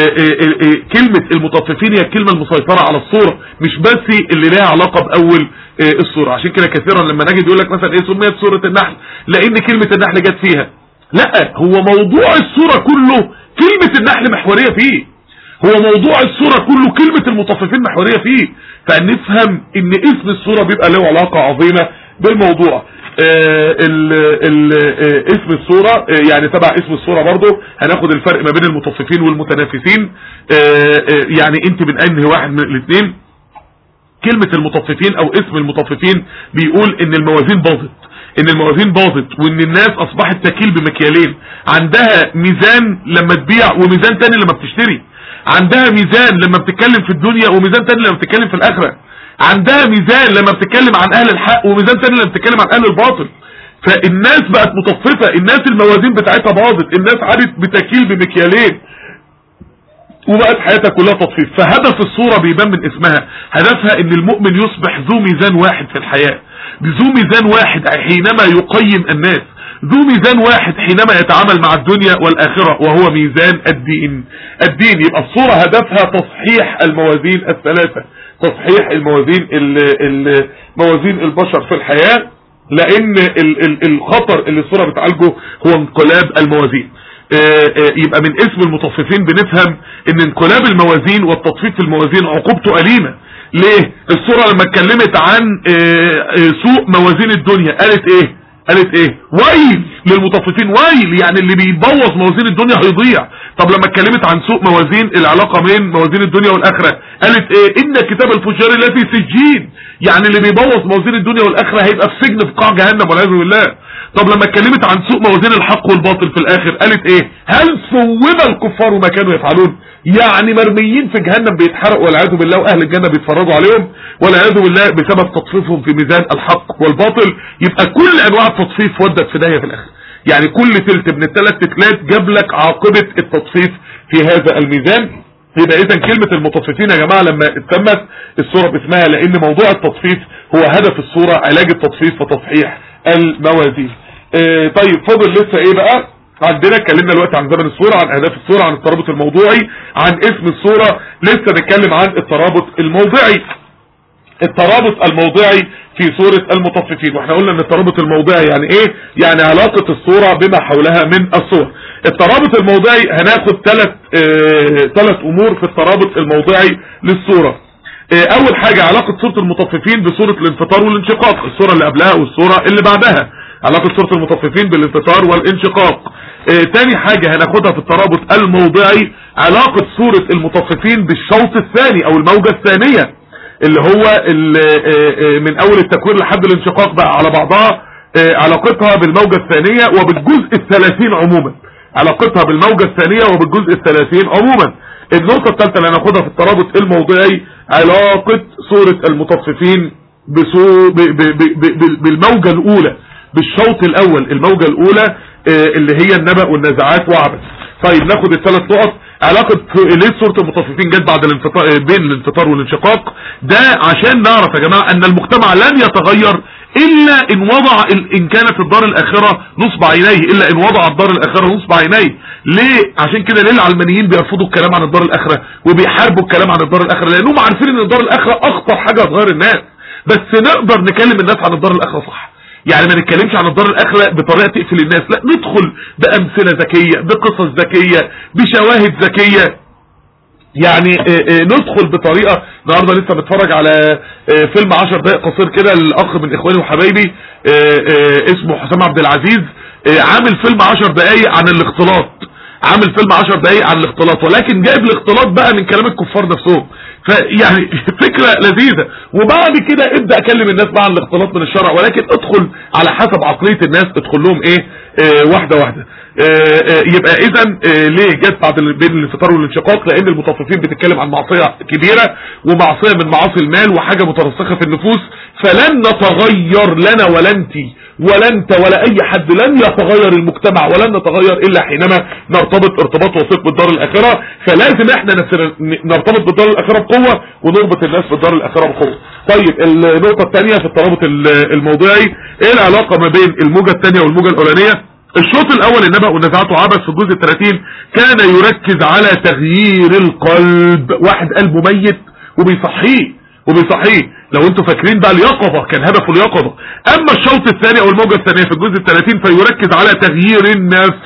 كلمة المطففين هي الكلمة المسيطرة على الصورة مش بس اللي لها علاقة باول الصورة عشان كده كثيرا لما نجد يقول لك مثلا ايه سميت سورة النحل لان كلمة النحل جت فيها لا هو موضوع الصورة كله كلمة النحل محورية فيه هو موضوع الصورة كله كلمة المطففين محورية فيه فنفهم ان اسم الصورة بيبقى له علاقة عظيمة بالموضوع آه ال ال آه اسم الصورة آه يعني تبع اسم الصورة برضو هناخد الفرق ما بين المطففين والمتنافسين يعني انت من انهي واحد من الاثنين كلمة المطففين او اسم المطففين بيقول ان الموازين باظت ان الموازين باظت وان الناس اصبحت تكيل بمكيالين عندها ميزان لما تبيع وميزان تاني لما بتشتري عندها ميزان لما بتتكلم في الدنيا وميزان تاني لما بتتكلم في الاخرة عندها ميزان لما بتتكلم عن اهل الحق وميزان تاني لما بتتكلم عن اهل الباطل فالناس بقت مطففة الناس الموازين بتاعتها باظت الناس عادت بتكيل بمكيالين وبقت حياتها كلها تطفيف فهدف الصورة بيبان من اسمها هدفها ان المؤمن يصبح ذو ميزان واحد في الحياة ذو ميزان واحد حينما يقيم الناس ذو ميزان واحد حينما يتعامل مع الدنيا والآخرة وهو ميزان الدين الدين يبقى الصورة هدفها تصحيح الموازين الثلاثة تصحيح الموازين موازين البشر في الحياة لان الخطر اللي الصورة بتعالجه هو انقلاب الموازين يبقى من اسم المطففين بنفهم ان انقلاب الموازين والتطفيف في الموازين عقوبته أليمة ليه الصورة لما اتكلمت عن سوء موازين الدنيا قالت ايه قالت ايه ويل للمطففين ويل يعني اللي بيبوظ موازين الدنيا هيضيع طب لما اتكلمت عن سوء موازين العلاقة بين موازين الدنيا والاخرة قالت ايه ان كتاب الفجار الذي سجين يعني اللي بيبوظ موازين الدنيا والاخرة هيبقى في سجن في قاع جهنم والعياذ بالله طب لما اتكلمت عن سوء موازين الحق والباطل في الاخر قالت ايه هل ثوب الكفار ما كانوا يفعلون يعني مرميين في جهنم بيتحرقوا والعياذ بالله واهل الجنة بيتفرجوا عليهم والعياذ بالله بسبب تطفيفهم في ميزان الحق والباطل يبقى كل انواع التطفيف ودت في داهيه في الاخر يعني كل تلت من الثلاث تتلات جاب لك عاقبة التطفيف في هذا الميزان يبقى اذا كلمة المطففين يا جماعة لما اتسمت الصورة باسمها لان موضوع التطفيف هو هدف الصورة علاج التطفيف وتصحيح الموازين آه طيب فاضل لسه ايه بقى عندنا اتكلمنا دلوقتي عن زمن الصورة عن اهداف الصورة عن الترابط الموضوعي عن اسم الصورة لسه نتكلم عن الترابط الموضعي الترابط الموضعي في سورة المطففين واحنا قلنا ان الترابط الموضعي يعني ايه يعني علاقة الصورة بما حولها من الصور الترابط الموضعي هناخد ثلاث ثلاث اه امور في الترابط الموضعي للصورة اه اول حاجة علاقة سورة المطففين بسورة الانفطار والانشقاق الصورة اللي قبلها والصورة اللي بعدها علاقة سورة المطففين بالانفطار والانشقاق اه تاني حاجة هناخدها في الترابط الموضعي علاقة سورة المطففين بالشوط الثاني او الموجة الثانية اللي هو اللي من اول التكوين لحد الانشقاق بقى على بعضها علاقتها بالموجة الثانية وبالجزء الثلاثين عموما علاقتها بالموجة الثانية وبالجزء الثلاثين عموما النقطة الثالثة اللي هناخدها في الترابط الموضعي علاقة سورة المطففين بسو ب ب ب بالموجة الاولى بالشوط الاول الموجة الاولى اللي هي النبأ والنزعات وعبث طيب ناخد الثلاث نقط علاقة ليه سورة المطففين جت بعد الانفطار بين الانفطار والانشقاق ده عشان نعرف يا جماعة ان المجتمع لن يتغير الا ان وضع ان كانت الدار الاخرة نصب عينيه الا ان وضع الدار الاخرة نصب عينيه ليه عشان كده ليه العلمانيين بيرفضوا الكلام عن الدار الاخرة وبيحاربوا الكلام عن الدار الاخرة لانهم عارفين ان الدار الاخرة اخطر حاجة هتغير الناس بس نقدر نكلم الناس عن الدار الاخرة صح يعني ما نتكلمش عن الدار الاخرة بطريقة تقفل الناس لا ندخل بامثلة ذكية بقصص ذكية بشواهد ذكية يعني اه اه ندخل بطريقة النهاردة لسه بتفرج على اه فيلم عشر دقائق قصير كده الاخ من اخواني وحبايبي اسمه حسام عبد العزيز عامل فيلم عشر دقائق عن الاختلاط عامل فيلم عشر دقائق عن الاختلاط ولكن جايب الاختلاط بقى من كلام الكفار نفسهم فيعني فكرة لذيذة وبعد كده ابدأ اكلم الناس بقى عن الاختلاط من الشرع ولكن ادخل على حسب عقلية الناس ادخل لهم ايه اه واحدة واحدة اه اه يبقى اذا ليه جت بعد بين الانفطار والانشقاق لان المطففين بتتكلم عن معصية كبيرة ومعصية من معاصي المال وحاجة مترسخة في النفوس فلن نتغير لنا ولا انت ولا انت ولا اي حد لن يتغير المجتمع ولن نتغير الا حينما نرتبط ارتباط وثيق بالدار الاخرة فلازم احنا نرتبط بالدار الاخرة بقوة ونربط الناس بالدار الاخرة بقوة طيب النقطة الثانية في الترابط الموضوعي ايه العلاقة ما بين الموجة الثانية والموجة الاولانية الشوط الاول النبأ والنزعات وعبث في الجزء الثلاثين كان يركز على تغيير القلب واحد قلبه ميت وبيصحيه وبيصحيه لو انتوا فاكرين بقى اليقظة كان هدفه اليقظة اما الشوط الثاني او الموجة الثانية في الجزء الثلاثين فيركز على تغيير النفس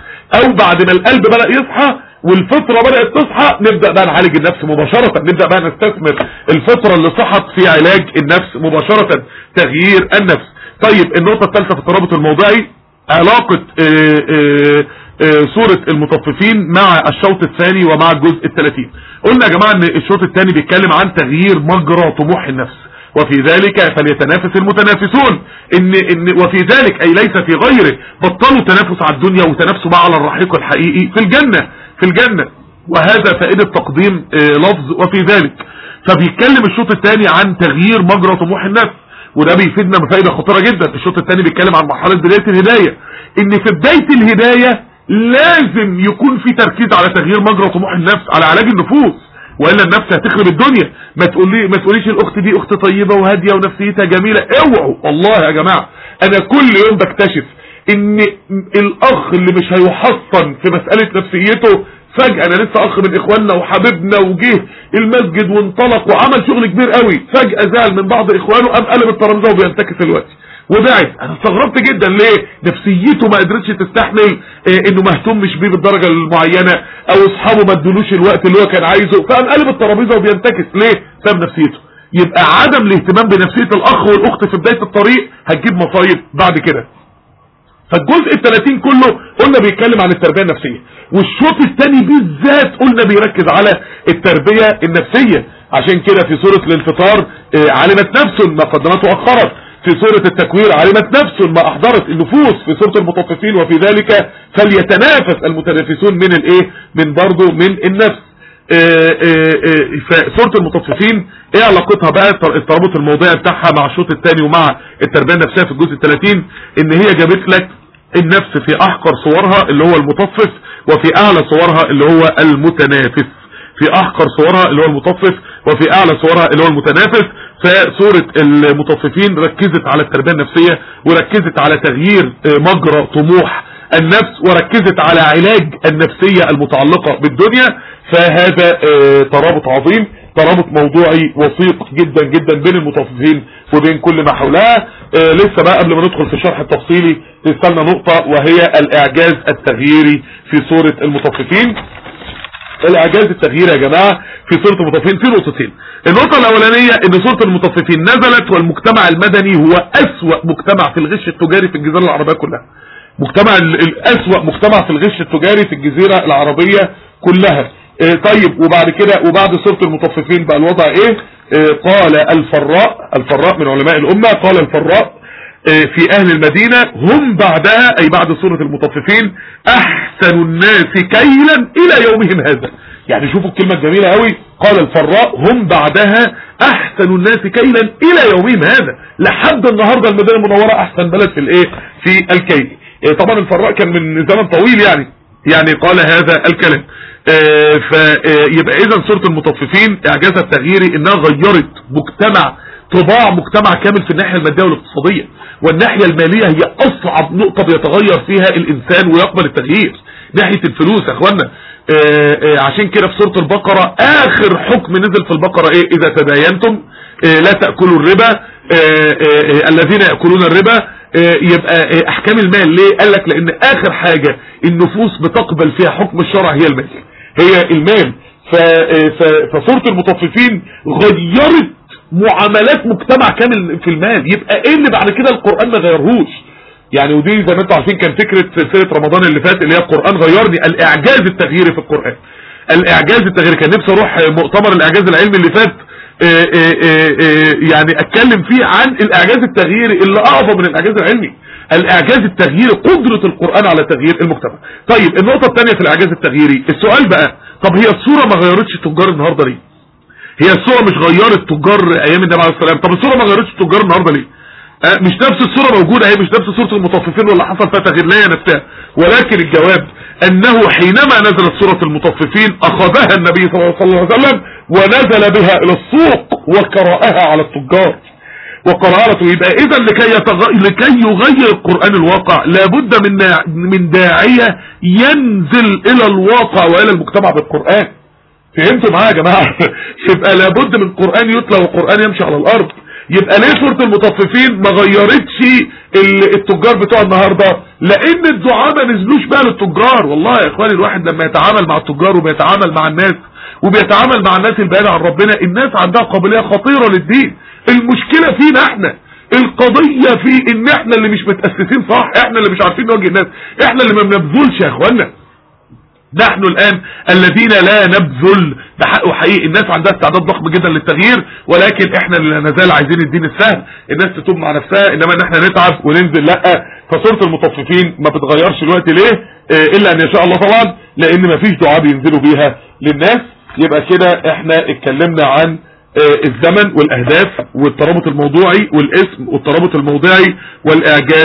او بعد ما القلب بدأ يصحى والفطرة بدأت تصحى نبدأ بقى نعالج النفس مباشرة نبدأ بقى نستثمر الفطرة اللي صحت في علاج النفس مباشرة تغيير النفس طيب النقطة الثالثة في الترابط الموضعي علاقة اه اه اه سورة المطففين مع الشوط الثاني ومع الجزء الثلاثين قلنا يا جماعة ان الشوط الثاني بيتكلم عن تغيير مجرى طموح النفس وفي ذلك فليتنافس المتنافسون إن إن وفي ذلك أي ليس في غيره بطلوا تنافس على الدنيا وتنافسوا بقى على الرحيق الحقيقي في الجنة في الجنة وهذا فائدة تقديم لفظ وفي ذلك فبيتكلم الشوط الثاني عن تغيير مجرى طموح النفس وده بيفيدنا بفائدة خطيرة جدا الشوط الثاني بيتكلم عن مرحلة بداية الهداية ان في بداية الهداية لازم يكون في تركيز على تغيير مجرى طموح النفس على علاج النفوس والا النفس هتخرب الدنيا ما تقولي ما تقوليش الاخت دي اخت طيبه وهاديه ونفسيتها جميله اوعوا والله يا جماعه انا كل يوم بكتشف ان الاخ اللي مش هيحصن في مساله نفسيته فجأة انا لسه اخ من اخواننا وحبيبنا وجه المسجد وانطلق وعمل شغل كبير قوي فجأة زعل من بعض اخوانه قام قلب الترابيزه وبينتكس الوقت وبعد انا استغربت جدا ليه نفسيته ما قدرتش تستحمل إيه انه مهتمش بيه بالدرجة المعينة او اصحابه ما ادولوش الوقت اللي هو كان عايزه فقام قلب الترابيزة وبينتكس ليه سبب نفسيته يبقى عدم الاهتمام بنفسية الاخ والاخت في بداية الطريق هتجيب مصايب بعد كده فالجزء الثلاثين كله قلنا بيتكلم عن التربية النفسية والشوط الثاني بالذات قلنا بيركز على التربية النفسية عشان كده في سورة الانفطار علمت نفس ما قدمت واخرت في سورة التكوير علمت نفس ما احضرت النفوس في سورة المطففين وفي ذلك فليتنافس المتنافسون من الايه من برضه من النفس فسورة المطففين ايه علاقتها بقى الترابط الموضوعي بتاعها مع الشوط الثاني ومع التربية النفسية في الجزء الثلاثين ان هي جابت لك النفس في احقر صورها اللي هو المطفف وفي اعلى صورها اللي هو المتنافس في احقر صورها اللي هو المطفف وفي اعلى صورها اللي هو المتنافس فسورة المطففين ركزت على التربية النفسية وركزت على تغيير مجرى طموح النفس وركزت على علاج النفسية المتعلقة بالدنيا فهذا ترابط عظيم ترابط موضوعي وثيق جدا جدا بين المطففين وبين كل ما حولها لسه بقى قبل ما ندخل في الشرح التفصيلي تستنى نقطة وهي الاعجاز التغييري في سورة المطففين الاعجاز التغييري يا جماعة في سورة المطففين في نقطتين النقطة الاولانية ان سورة المطففين نزلت والمجتمع المدني هو اسوأ مجتمع في الغش التجاري في الجزيرة العربية كلها مجتمع الاسوأ مجتمع في الغش التجاري في الجزيرة العربية كلها اه طيب وبعد كده وبعد سورة المطففين بقى الوضع ايه اه قال الفراء الفراء من علماء الامة قال الفراء اه في اهل المدينة هم بعدها اي بعد سورة المطففين احسن الناس كيلا الى يومهم هذا يعني شوفوا الكلمة الجميلة قوي قال الفراء هم بعدها احسن الناس كيلا الى يومهم هذا لحد النهاردة المدينة المنورة احسن بلد في الايه في الكيل طبعا الفراء كان من زمن طويل يعني يعني قال هذا الكلام فيبقى اذا سورة المطففين اعجازها التغييري انها غيرت مجتمع طباع مجتمع كامل في الناحية المادية والاقتصادية والناحية المالية هي اصعب نقطة بيتغير فيها الانسان ويقبل التغيير ناحية الفلوس يا اخوانا عشان كده في سورة البقرة اخر حكم نزل في البقرة ايه اذا تداينتم لا تأكلوا الربا الذين يأكلون الربا يبقى احكام المال ليه قال لك لان اخر حاجة النفوس بتقبل فيها حكم الشرع هي المال هي المال فصورة المطففين غيرت معاملات مجتمع كامل في المال يبقى ايه اللي بعد كده القرآن ما غيرهوش يعني ودي زي ما انتم عارفين كان فكرة سلسلة رمضان اللي فات اللي هي القرآن غيرني الاعجاز التغييري في القرآن الاعجاز التغييري كان نفسي اروح مؤتمر الاعجاز العلمي اللي فات آآ آآ يعني اتكلم فيه عن الاعجاز التغييري اللي اعظم من الاعجاز العلمي الاعجاز التغييري قدرة القرآن على تغيير المجتمع طيب النقطة الثانية في الاعجاز التغييري السؤال بقى طب هي الصورة ما غيرتش التجار النهاردة ليه هي الصورة مش غيرت تجار ايام النبي عليه السلام طب الصورة ما غيرتش التجار النهاردة ليه أه مش نفس الصورة موجودة هي مش نفس صورة المطففين ولا حصل فيها تغيير لا نفسها ولكن الجواب انه حينما نزلت سورة المطففين اخذها النبي صلى الله عليه وسلم ونزل بها الى السوق وقرأها على التجار وقرأته يبقى اذا لكي, يتغ... لكي يغير القرآن الواقع لابد من من داعية ينزل الى الواقع والى المجتمع بالقرآن فهمتوا معايا يا جماعة يبقى لابد من قرآن يتلى وقرآن يمشي على الارض يبقى ليه سورة المطففين ما غيرتش التجار بتوع النهاردة لان الدعاء ما نزلوش بقى للتجار والله يا اخواني الواحد لما يتعامل مع التجار وبيتعامل مع الناس وبيتعامل مع الناس البعيدة عن ربنا الناس عندها قابلية خطيرة للدين المشكلة فينا احنا القضية في ان احنا اللي مش متأسسين صح احنا اللي مش عارفين نواجه الناس احنا اللي ما بنبذلش يا اخوانا نحن الان الذين لا نبذل ده حقه حقيقي الناس عندها استعداد ضخم جدا للتغيير ولكن احنا اللي نزال عايزين الدين السهل الناس تتوب مع نفسها انما ان احنا نتعب وننزل لا فصورة المطففين ما بتغيرش الوقت ليه اه الا ان يشاء الله طبعا لان ما فيش دعاء بينزلوا بيها للناس يبقى كده احنا اتكلمنا عن اه الزمن والاهداف والترابط الموضوعي والاسم والترابط الموضعي والاعجاز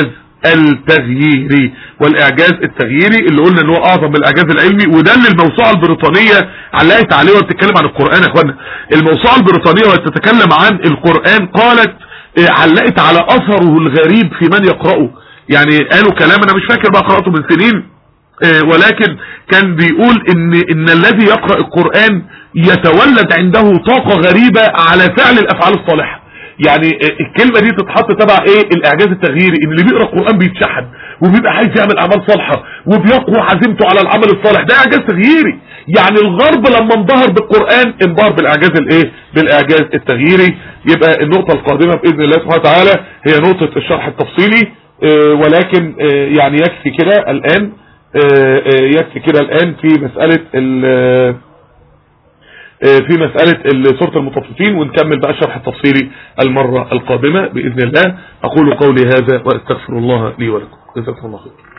التغييري والاعجاز التغييري اللي قلنا ان هو اعظم من الاعجاز العلمي وده اللي الموسوعه البريطانيه علقت عليه وبتتكلم عن القران يا اخوانا الموسوعه البريطانيه وهي بتتكلم عن القران قالت علقت على اثره الغريب في من يقراه يعني قالوا كلام انا مش فاكر بقى قراته من سنين ولكن كان بيقول ان ان الذي يقرأ القرآن يتولد عنده طاقة غريبة على فعل الافعال الصالحة يعني الكلمة دي تتحط تبع ايه الاعجاز التغييري ان اللي بيقرأ القرآن بيتشحن وبيبقى عايز يعمل اعمال صالحة وبيقوى عزيمته على العمل الصالح ده اعجاز تغييري يعني الغرب لما انبهر بالقرآن انبهر بالاعجاز الايه بالاعجاز التغييري يبقى النقطة القادمة باذن الله سبحانه وتعالى هي نقطة الشرح التفصيلي ولكن يعني يكفي كده الان يكفي كده الآن في مسألة في مسألة سورة المطففين ونكمل بقى الشرح التفصيلي المرة القادمة بإذن الله أقول قولي هذا وأستغفر الله لي ولكم جزاكم الله خير